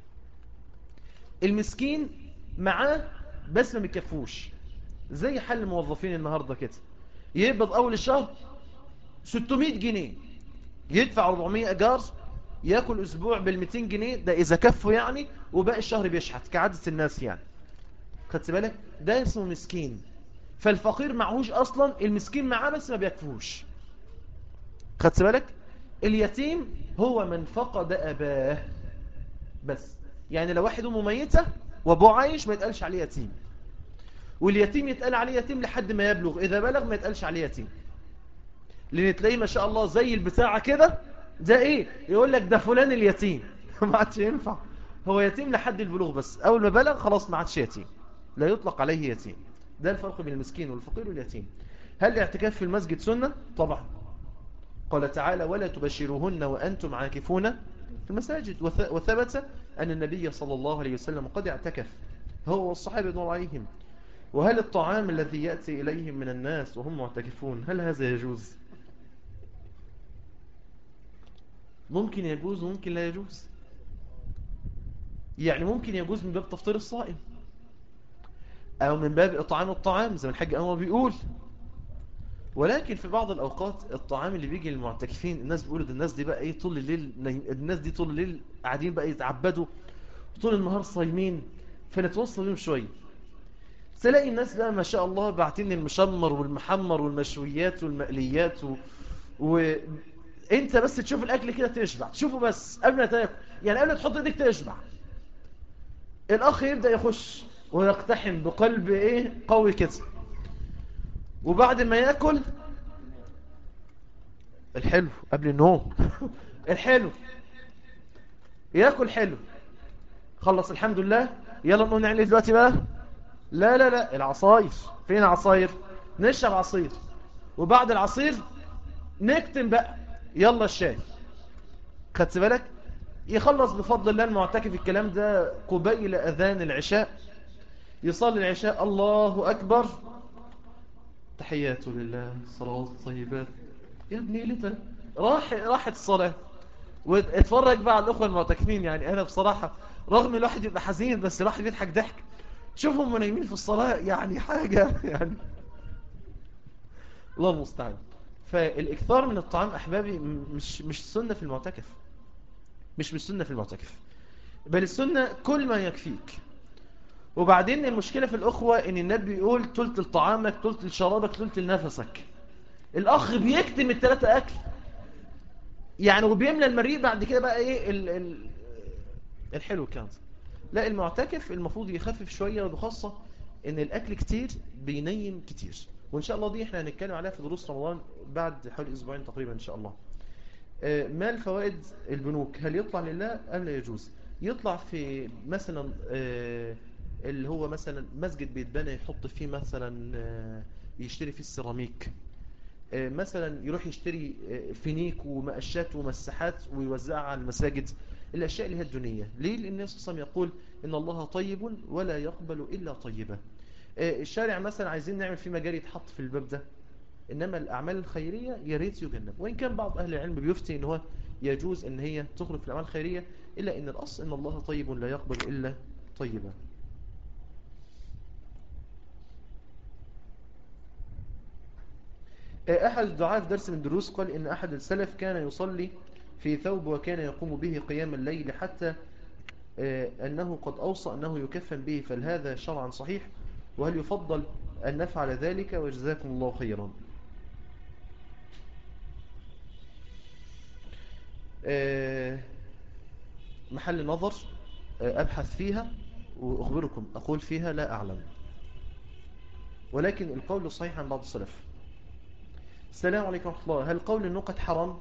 المسكين معاه بس ما بيكفوش زي حل الموظفين النهاردة كده يقبض اول الشهر 600 جنيه يدفع 400 اجار ياكل اسبوع بال 200 جنيه ده اذا كفه يعني وباقي الشهر بيشحت كعادة الناس يعني خدت بالك ده اسمه مسكين فالفقير معهوش اصلا المسكين معاه بس ما بيكفوش خدت بالك اليتيم هو من فقد اباه بس يعني لو واحد امه ميته وابوه عايش ما يتقالش عليه يتيم واليتيم يتقال عليه يتيم لحد ما يبلغ اذا بلغ ما يتقالش عليه يتيم لان تلاقيه ما شاء الله زي البتاعه كده ده ايه يقول لك ده فلان اليتيم ما عادش ينفع هو يتيم لحد البلوغ بس اول ما بلغ خلاص ما عادش يتيم لا يطلق عليه يتيم ده الفرق بين المسكين والفقير واليتيم هل الاعتكاف في المسجد سنة؟ طبعا قال تعالى ولا تبشروهن وأنتم عاكفون في المساجد وثبت أن النبي صلى الله عليه وسلم قد اعتكف هو والصحابة نور عليهم وهل الطعام الذي يأتي إليهم من الناس وهم معتكفون هل هذا يجوز؟ ممكن يجوز وممكن لا يجوز يعني ممكن يجوز من باب تفطير الصائم أو من باب إطعام الطعام زي ما الحاج أنور بيقول ولكن في بعض الأوقات الطعام اللي بيجي للمعتكفين الناس بيقولوا ده الناس دي بقى إيه طول الليل الناس دي طول الليل قاعدين بقى يتعبدوا طول النهار صايمين فنتوصل بيهم شوية تلاقي الناس بقى ما شاء الله باعتين المشمر والمحمر والمشويات والمقليات و... وانت بس تشوف الاكل كده تشبع تشوفه بس قبل ما تاكل يعني قبل ما تحط ايدك تشبع الاخ يبدا يخش ويقتحم بقلب ايه قوي كده وبعد ما ياكل الحلو قبل النوم الحلو ياكل حلو خلص الحمد لله يلا نقوم نعمل ايه دلوقتي بقى لا لا لا العصاير فين العصاير نشرب عصير وبعد العصير نكتم بقى يلا الشاي خدت بالك يخلص بفضل الله المعتكف الكلام ده قبيل أذان العشاء يصلي العشاء الله أكبر تحيات لله صلوات طيبات يا ابني ليه راح راحت الصلاة واتفرج بقى على الأخوة المعتكفين يعني أنا بصراحة رغم الواحد يبقى حزين بس الواحد بيضحك ضحك شوفهم نايمين في الصلاة يعني حاجة يعني الله المستعان فالإكثار من الطعام أحبابي مش مش سنة في المعتكف مش مش سنة في المعتكف بل السنة كل ما يكفيك وبعدين المشكلة في الأخوة إن النبي بيقول تلت لطعامك تلت لشرابك تلت لنفسك الأخ بيكتم الثلاثة أكل يعني وبيملى المريء بعد كده بقى إيه ال ال الحلو كانت لا المعتكف المفروض يخفف شوية وبخاصة إن الأكل كتير بينيم كتير وإن شاء الله دي إحنا هنتكلم عليها في دروس رمضان بعد حوالي أسبوعين تقريبا إن شاء الله ما الفوائد البنوك هل يطلع لله أم لا يجوز يطلع في مثلا اللي هو مثلا مسجد بيتبنى يحط فيه مثلا يشتري فيه السيراميك مثلا يروح يشتري فينيك ومقشات ومساحات ويوزعها على المساجد الأشياء اللي هي الدنيا ليه؟ لأن النبي صلى الله عليه وسلم يقول إن الله طيب ولا يقبل إلا طيبا الشارع مثلا عايزين نعمل فيه مجال يتحط في الباب ده إنما الأعمال الخيرية يا ريت يجنب وإن كان بعض أهل العلم بيفتي إن هو يجوز إن هي تخرج في الأعمال الخيرية إلا إن الأصل إن الله طيب لا يقبل إلا طيبا أحد الدعاء في درس من دروس قال إن أحد السلف كان يصلي في ثوب وكان يقوم به قيام الليل حتى أنه قد أوصى أنه يكفن به فهل هذا شرعا صحيح وهل يفضل أن نفعل ذلك وجزاكم الله خيرا محل نظر أبحث فيها وأخبركم أقول فيها لا أعلم ولكن القول صحيح عن بعض السلف السلام عليكم ورحمة الله هل قول النقد حرام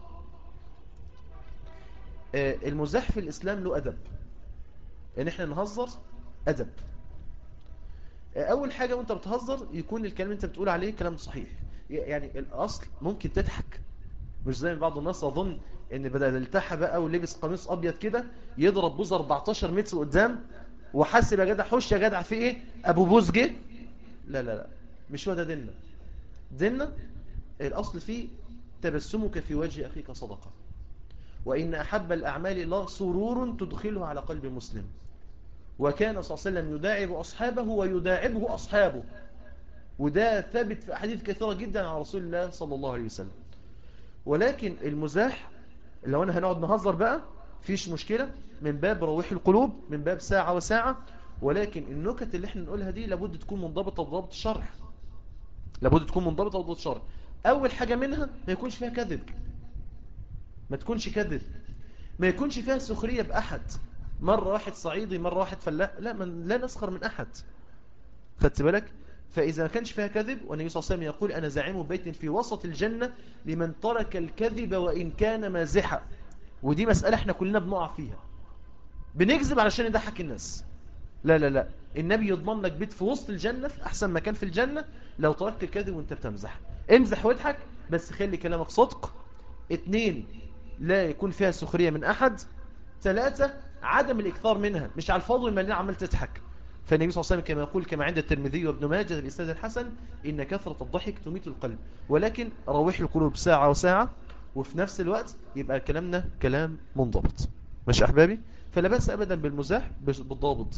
المزاح في الإسلام له أدب ان احنا نهزر أدب أول حاجة وانت بتهزر يكون الكلام انت بتقول عليه كلام صحيح يعني الأصل ممكن تضحك مش زي بعض الناس أظن ان بدل التحى بقى ولبس قميص أبيض كده يضرب بوز 14 متر قدام وحاسب يا جدع حش يا جدع في ايه أبو بوز جه لا لا لا مش هو ده ديننا ديننا الأصل فيه تبسمك في وجه أخيك صدقة وإن أحب الأعمال الله سرور تدخله على قلب مسلم وكان صلى الله عليه وسلم يداعب أصحابه ويداعبه أصحابه وده ثابت في أحاديث كثيرة جدا عن رسول الله صلى الله عليه وسلم ولكن المزاح لو أنا هنقعد نهزر بقى فيش مشكلة من باب روح القلوب من باب ساعة وساعة ولكن النكت اللي احنا نقولها دي لابد تكون منضبطة بضبط الشرع لابد تكون منضبطة بضبط الشرع أول حاجة منها ما يكونش فيها كذب ما تكونش كذب ما يكونش فيها سخرية بأحد مرة واحد صعيدي مرة واحد فلاح لا من لا نسخر من أحد خدت بالك فإذا ما كانش فيها كذب والنبي صلى الله عليه وسلم يقول أنا زعيم بيت في وسط الجنة لمن ترك الكذب وإن كان مازحا ودي مسألة احنا كلنا بنقع فيها بنكذب علشان نضحك الناس لا لا لا النبي يضمن لك بيت في وسط الجنة في أحسن مكان في الجنة لو تركت الكذب وانت بتمزح امزح واضحك بس خلي كلامك صدق اتنين لا يكون فيها سخرية من أحد ثلاثة عدم الإكثار منها مش على الفاضل المليان عمال تضحك فالنبي صلى الله عليه وسلم كما يقول كما عند الترمذي وابن ماجه الإسناد الحسن إن كثرة الضحك تميت القلب ولكن روح القلوب ساعة وساعة وفي نفس الوقت يبقى كلامنا كلام منضبط مش أحبابي فلا بأس أبدا بالمزاح بالضابط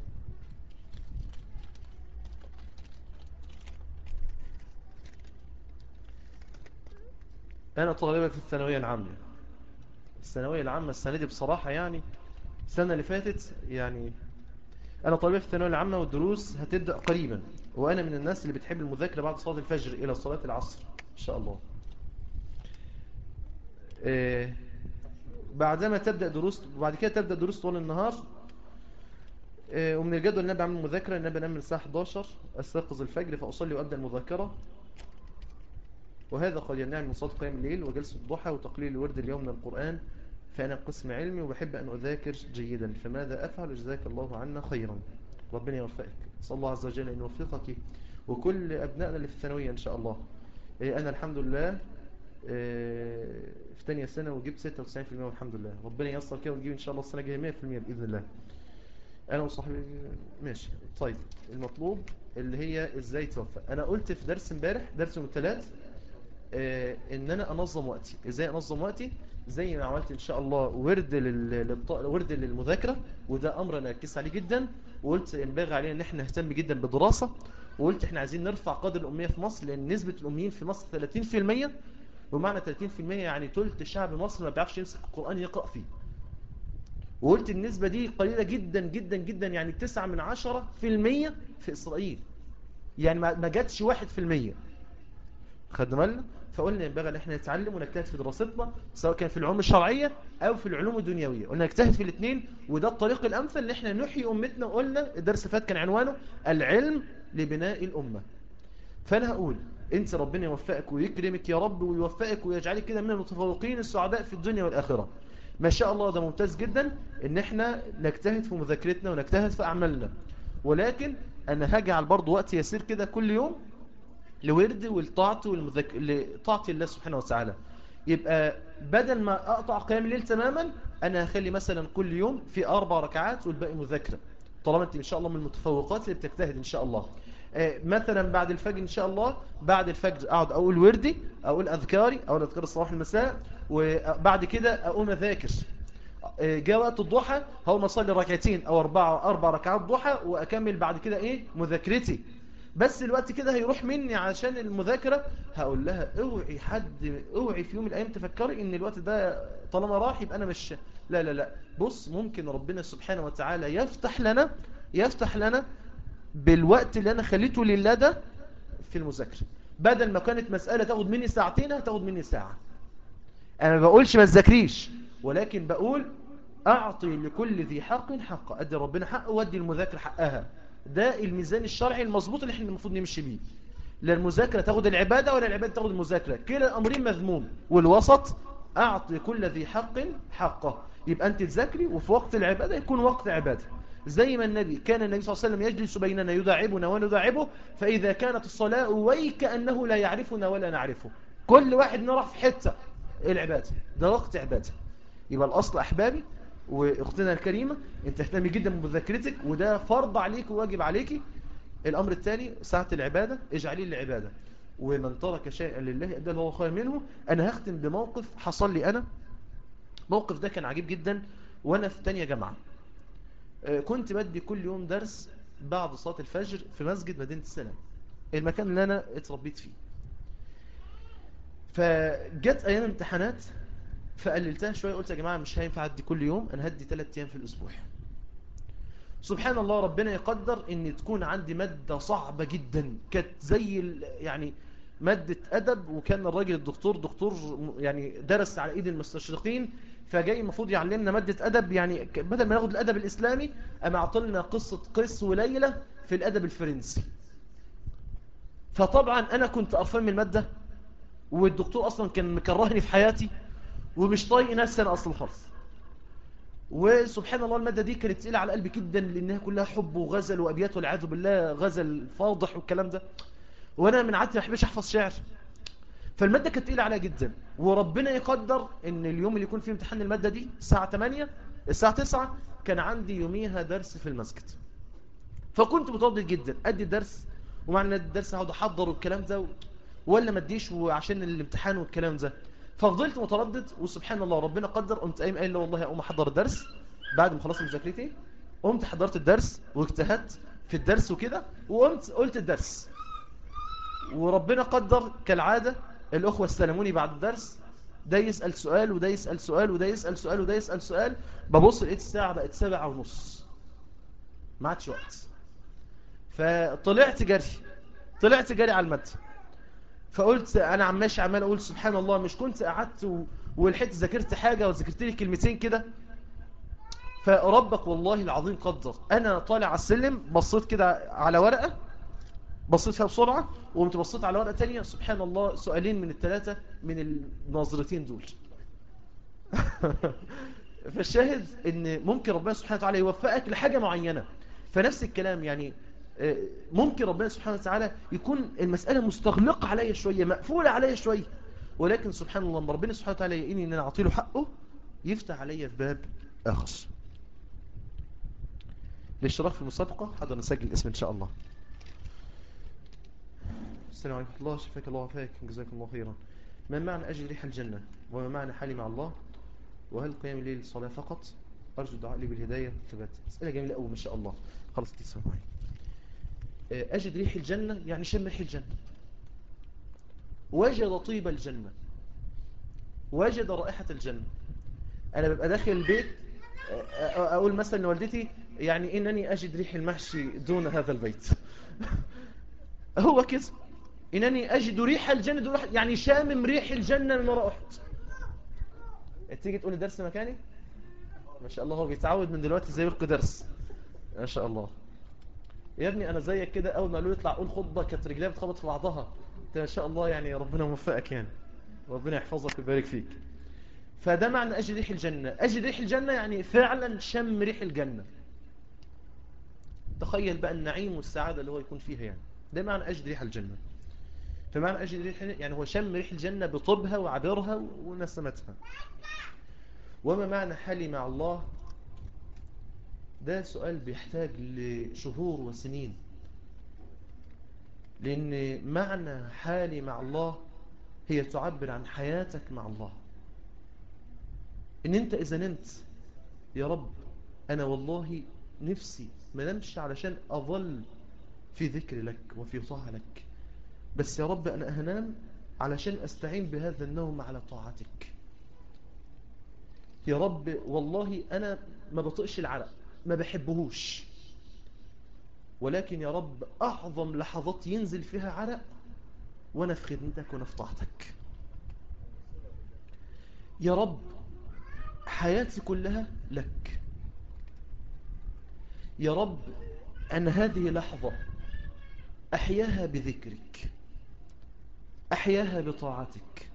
أنا طالبة في الثانوية العامة الثانوية العامة السنة دي بصراحة يعني السنة اللي فاتت يعني أنا طالبة في الثانوية العامة والدروس هتبدأ قريبا وأنا من الناس اللي بتحب المذاكرة بعد صلاة الفجر إلى صلاة العصر إن شاء الله إيه بعدما تبدأ دروس وبعد كده تبدأ دروس طول النهار إيه ومن الجدول ان انا بعمل مذاكرة ان انا بنام من الساعة 11 استيقظ الفجر فأصلي وأبدأ المذاكرة وهذا قد يمنعني من صلاة قيام الليل وجلسة الضحى وتقليل الورد اليوم من القرآن فأنا قسم علمي وبحب أن أذاكر جيدا فماذا أفعل جزاك الله عنا خيرا ربنا يوفقك صلى الله عز وجل أن يوفقك وكل أبنائنا اللي في الثانوية إن شاء الله إيه أنا الحمد لله إيه في تانية سنة وجبت 96% والحمد لله ربنا ييسر كده ونجيب إن شاء الله السنة الجاية 100% بإذن الله أنا وصاحبي ماشي طيب المطلوب اللي هي إزاي توفق أنا قلت في درس امبارح درس يوم الثلاث إيه إن أنا أنظم وقتي إزاي أنظم وقتي زي ما عملت إن شاء الله ورد لل... ورد للمذاكرة وده أمر أنا أركز عليه جدا وقلت ينبغي علينا إن احنا نهتم جدا بالدراسة وقلت احنا عايزين نرفع قدر الأمية في مصر لأن نسبة الأميين في مصر 30% ومعنى 30% يعني ثلث شعب مصر ما بيعرفش يمسك القرآن يقرأ فيه وقلت النسبة دي قليلة جدا جدا جدا يعني 9 من 10 في المية في إسرائيل يعني ما جاتش 1 في المية خدنا بالنا فقلنا ينبغي ان احنا نتعلم ونجتهد في دراستنا سواء كان في العلوم الشرعية او في العلوم الدنيوية قلنا نجتهد في الاثنين وده الطريق الامثل ان احنا نحيي امتنا وقلنا الدرس فات كان عنوانه العلم لبناء الامة فانا هقول انت ربنا يوفقك ويكرمك يا رب ويوفقك ويجعلك كده من المتفوقين السعداء في الدنيا والاخرة ما شاء الله ده ممتاز جدا ان احنا نجتهد في مذاكرتنا ونجتهد في اعمالنا ولكن انا هجعل برضو وقت يسير كده كل يوم لورد والطاعة والمذك... لطاعة الله سبحانه وتعالى يبقى بدل ما أقطع قيام الليل تماما أنا هخلي مثلا كل يوم في أربع ركعات والباقي مذاكرة طالما أنت إن شاء الله من المتفوقات اللي بتجتهد إن شاء الله مثلا بعد الفجر إن شاء الله بعد الفجر أقعد أقول وردي أقول أذكاري أقول أذكار الصباح المساء وبعد كده أقوم أذاكر جاء وقت الضحى هقوم أصلي ركعتين أو أربع, أربع ركعات ضحى وأكمل بعد كده إيه مذاكرتي بس الوقت كده هيروح مني عشان المذاكرة هقول لها اوعي حد اوعي في يوم من الايام تفكري ان الوقت ده طالما راح يبقى انا مش لا لا لا بص ممكن ربنا سبحانه وتعالى يفتح لنا يفتح لنا بالوقت اللي انا خليته لله ده في المذاكرة بدل ما كانت مسألة تاخد مني ساعتين هتاخد مني ساعة انا ما بقولش ما تذاكريش ولكن بقول اعطي لكل ذي حق حقه ادي ربنا حقه وادي المذاكرة حقها ده الميزان الشرعي المظبوط اللي احنا المفروض نمشي بيه لا المذاكرة تاخد العبادة ولا العبادة تاخد المذاكرة كلا الأمرين مذموم والوسط أعطي كل ذي حق حقه يبقى أنت تذاكري وفي وقت العبادة يكون وقت عبادة زي ما النبي كان النبي صلى الله عليه وسلم يجلس بيننا يداعبنا ونداعبه فإذا كانت الصلاة ويكأنه لا يعرفنا ولا نعرفه كل واحد نروح في حتة العبادة ده وقت عبادة يبقى الأصل أحبابي واختنا الكريمة انت تهتمي جدا بمذاكرتك وده فرض عليك وواجب عليك الامر الثاني ساعة العبادة اجعليه للعبادة ومن ترك شيئا لله ادى الله خير منه انا هختم بموقف حصل لي انا موقف ده كان عجيب جدا وانا في تانية جامعة كنت بدي كل يوم درس بعد صلاة الفجر في مسجد مدينة السلام المكان اللي انا اتربيت فيه فجت ايام امتحانات فقللتها شوية قلت يا جماعة مش هينفع أدي كل يوم أنا هدي ثلاث أيام في الأسبوع سبحان الله ربنا يقدر أن تكون عندي مادة صعبة جدا كانت زي يعني مادة أدب وكان الراجل الدكتور دكتور يعني درس على إيد المستشرقين فجاي المفروض يعلمنا مادة أدب يعني بدل ما ناخد الأدب الإسلامي أما أعطلنا قصة قس وليلة في الأدب الفرنسي فطبعا أنا كنت قرفان من المادة والدكتور أصلا كان مكرهني في حياتي ومش طايق نفسي انا اصلا خالص وسبحان الله المادة دي كانت تقيلة على قلبي جدا لانها كلها حب وغزل وابيات والعياذ بالله غزل فاضح والكلام ده وانا من عادتي ما بحبش احفظ شعر فالمادة كانت تقيلة عليها جدا وربنا يقدر ان اليوم اللي يكون فيه امتحان المادة دي الساعة 8 الساعة 9 كان عندي يوميها درس في المسجد فكنت متردد جدا ادي الدرس ومعنى الدرس هقعد احضر والكلام ده ولا ما اديش وعشان الامتحان والكلام ده ففضلت متردد وسبحان الله ربنا قدر قمت قايم قايل له والله اقوم احضر الدرس بعد ما خلصت مذاكرتي قمت حضرت الدرس واجتهدت في الدرس وكده وقمت قلت الدرس وربنا قدر كالعادة الأخوة استلموني بعد الدرس ده يسأل سؤال وده يسأل سؤال وده يسأل سؤال وده يسأل سؤال ببص لقيت الساعة بقت سبعة ونص ما عادش وقت فطلعت جري طلعت جري على المادة فقلت انا عم ماشي عمال اقول سبحان الله مش كنت قعدت و... ولحقت ذاكرت حاجة وذاكرت لي كلمتين كده فربك والله العظيم قدر انا طالع على السلم بصيت كده على ورقة بصيت فيها بسرعة وقمت بصيت على ورقة تانية سبحان الله سؤالين من الثلاثة من الناظرتين دول فالشاهد ان ممكن ربنا سبحانه وتعالى يوفقك لحاجة معينة فنفس الكلام يعني ممكن ربنا سبحانه وتعالى يكون المسألة مستغلقة عليا شوية مقفولة عليا شوية ولكن سبحان الله لما ربنا سبحانه وتعالى يقيني ان انا اعطي له حقه يفتح عليا في باب اخر الاشتراك في المسابقة حاضر نسجل الاسم ان شاء الله السلام عليكم الله شفاك الله وفاك جزاك الله خيرا ما معنى أجل ريح الجنة وما معنى حالي مع الله وهل قيام الليل صلاة فقط أرجو الدعاء لي بالهداية والثبات أسئلة جميلة أوي ما شاء الله خلاص تسمع معي أجد ريح الجنة يعني شم ريح الجنة وجد طيب الجنة وجد رائحة الجنة أنا ببقى داخل البيت أقول مثلا لوالدتي يعني إنني أجد ريح المحشي دون هذا البيت هو كده إنني أجد ريح الجنة دون يعني شامم ريح الجنة من وراء أحد تيجي تقول درس مكاني ما شاء الله هو بيتعود من دلوقتي زي يلقي درس ما شاء الله يا ابني انا زيك كده اول ما قالوا لي اطلع قول خطبه كانت رجليا بتخبط في بعضها انت ما شاء الله يعني ربنا موفقك يعني ربنا يحفظك ويبارك فيك فده معنى اجد ريح الجنه اجد ريح الجنه يعني فعلا شم ريح الجنه تخيل بقى النعيم والسعاده اللي هو يكون فيها يعني ده معنى اجد ريح الجنه فمعنى اجد ريح يعني هو شم ريح الجنه بطبها وعبرها ونسمتها وما معنى حالي مع الله ده سؤال بيحتاج لشهور وسنين لأن معنى حالي مع الله هي تعبر عن حياتك مع الله إن أنت إذا نمت يا رب أنا والله نفسي ما نمشي علشان أظل في ذكر لك وفي طاعة لك بس يا رب أنا أهنام علشان أستعين بهذا النوم على طاعتك يا رب والله أنا ما بطئش العرق ما بحبهوش ولكن يا رب أعظم لحظات ينزل فيها عرق وأنا في خدمتك وأنا في طاعتك يا رب حياتي كلها لك يا رب أنا هذه لحظة أحياها بذكرك أحياها بطاعتك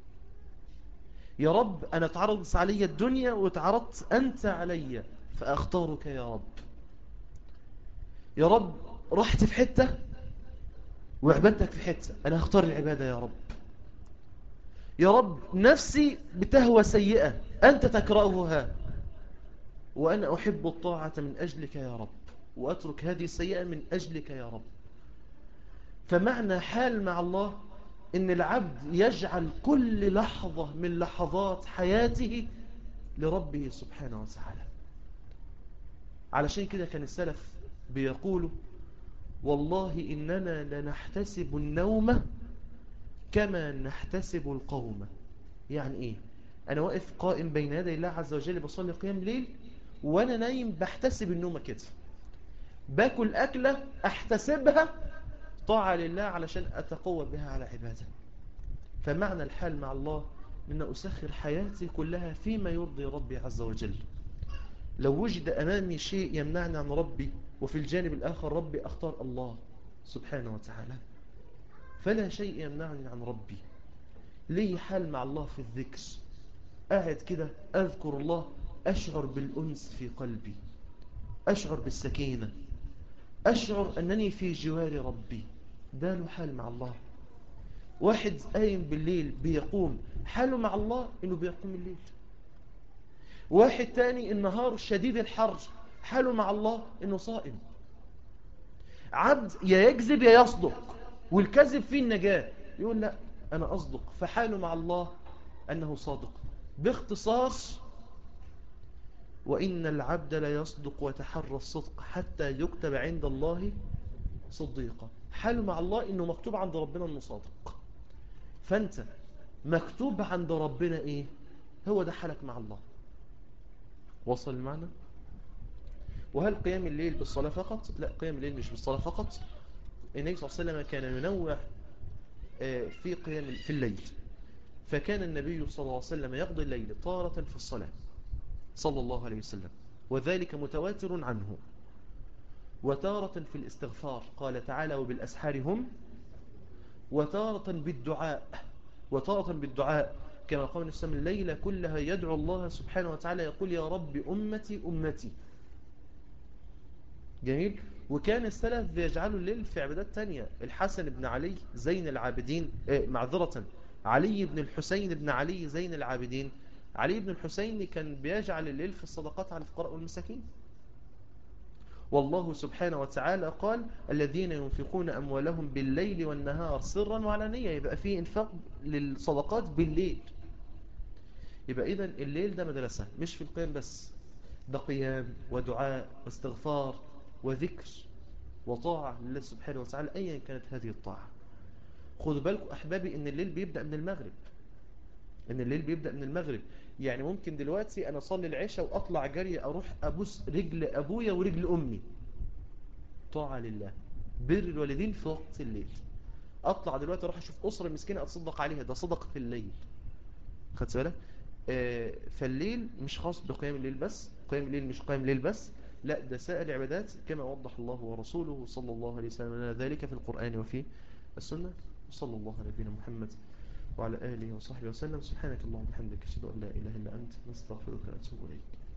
يا رب أنا تعرضت علي الدنيا وتعرضت أنت علي فأختارك يا رب يا رب رحت في حتة وعبادتك في حتة أنا هختار العبادة يا رب يا رب نفسي بتهوى سيئة أنت تكرهها وأنا أحب الطاعة من أجلك يا رب وأترك هذه السيئة من أجلك يا رب فمعنى حال مع الله إن العبد يجعل كل لحظة من لحظات حياته لربه سبحانه وتعالى علشان كده كان السلف بيقولوا والله إننا لنحتسب النوم كما نحتسب القوم يعني إيه أنا واقف قائم بين يدي الله عز وجل بصلي قيام ليل وأنا نايم بحتسب النوم كده باكل أكلة أحتسبها طاعة لله علشان أتقوى بها على عبادة فمعنى الحال مع الله أن أسخر حياتي كلها فيما يرضي ربي عز وجل لو وجد أمامي شيء يمنعني عن ربي وفي الجانب الآخر ربي أختار الله سبحانه وتعالى فلا شيء يمنعني عن ربي لي حال مع الله في الذكر قاعد كده أذكر الله أشعر بالأنس في قلبي أشعر بالسكينة أشعر أنني في جوار ربي ده له حال مع الله واحد قايم بالليل بيقوم حاله مع الله إنه بيقوم الليل واحد تاني النهار شديد الحر حاله مع الله إنه صائم عبد يا يكذب يا يصدق والكذب فيه النجاة يقول لا أنا أصدق فحاله مع الله أنه صادق باختصار وإن العبد لا يصدق ويتحرى الصدق حتى يكتب عند الله صديقا حاله مع الله إنه مكتوب عند ربنا أنه صادق فأنت مكتوب عند ربنا إيه هو ده حالك مع الله وصل المعنى وهل قيام الليل بالصلاة فقط لا قيام الليل مش بالصلاة فقط النبي صلى الله عليه وسلم كان ينوع في قيام في الليل فكان النبي صلى الله عليه وسلم يقضي الليل طارة في الصلاة صلى الله عليه وسلم وذلك متواتر عنه وتارة في الاستغفار قال تعالى وبالأسحار هم وتارة بالدعاء وتارة بالدعاء كما قال نفسه الليلة كلها يدعو الله سبحانه وتعالى يقول يا رب أمتي أمتي جميل وكان السلف بيجعلوا الليل في عبادات تانية الحسن بن علي زين العابدين اه معذرة علي بن الحسين بن علي زين العابدين علي بن الحسين كان بيجعل الليل في الصدقات على الفقراء والمساكين والله سبحانه وتعالى قال الذين ينفقون أموالهم بالليل والنهار سرا وعلانية يبقى فيه انفاق للصدقات بالليل يبقى إذا الليل ده مدرسة مش في القيام بس ده قيام ودعاء واستغفار وذكر وطاعة لله سبحانه وتعالى أيا كانت هذه الطاعة خذوا بالكم أحبابي إن الليل بيبدأ من المغرب إن الليل بيبدأ من المغرب يعني ممكن دلوقتي أنا أصلي العشاء وأطلع جري أروح أبوس رجل أبويا ورجل أمي طاعة لله بر الوالدين في وقت الليل أطلع دلوقتي أروح أشوف أسرة مسكينة أتصدق عليها ده صدق في الليل خدت بالك آه فالليل مش خاص بقيام الليل بس قيام الليل مش قيام الليل بس لا ده سائر العبادات كما وضح الله ورسوله صلى الله عليه وسلم لنا ذلك في القرآن وفي السنة وصلى الله على نبينا محمد وعلى آله وصحبه وسلم سبحانك اللهم وبحمدك أشهد أن لا إله إلا أنت نستغفرك ونتوب إليك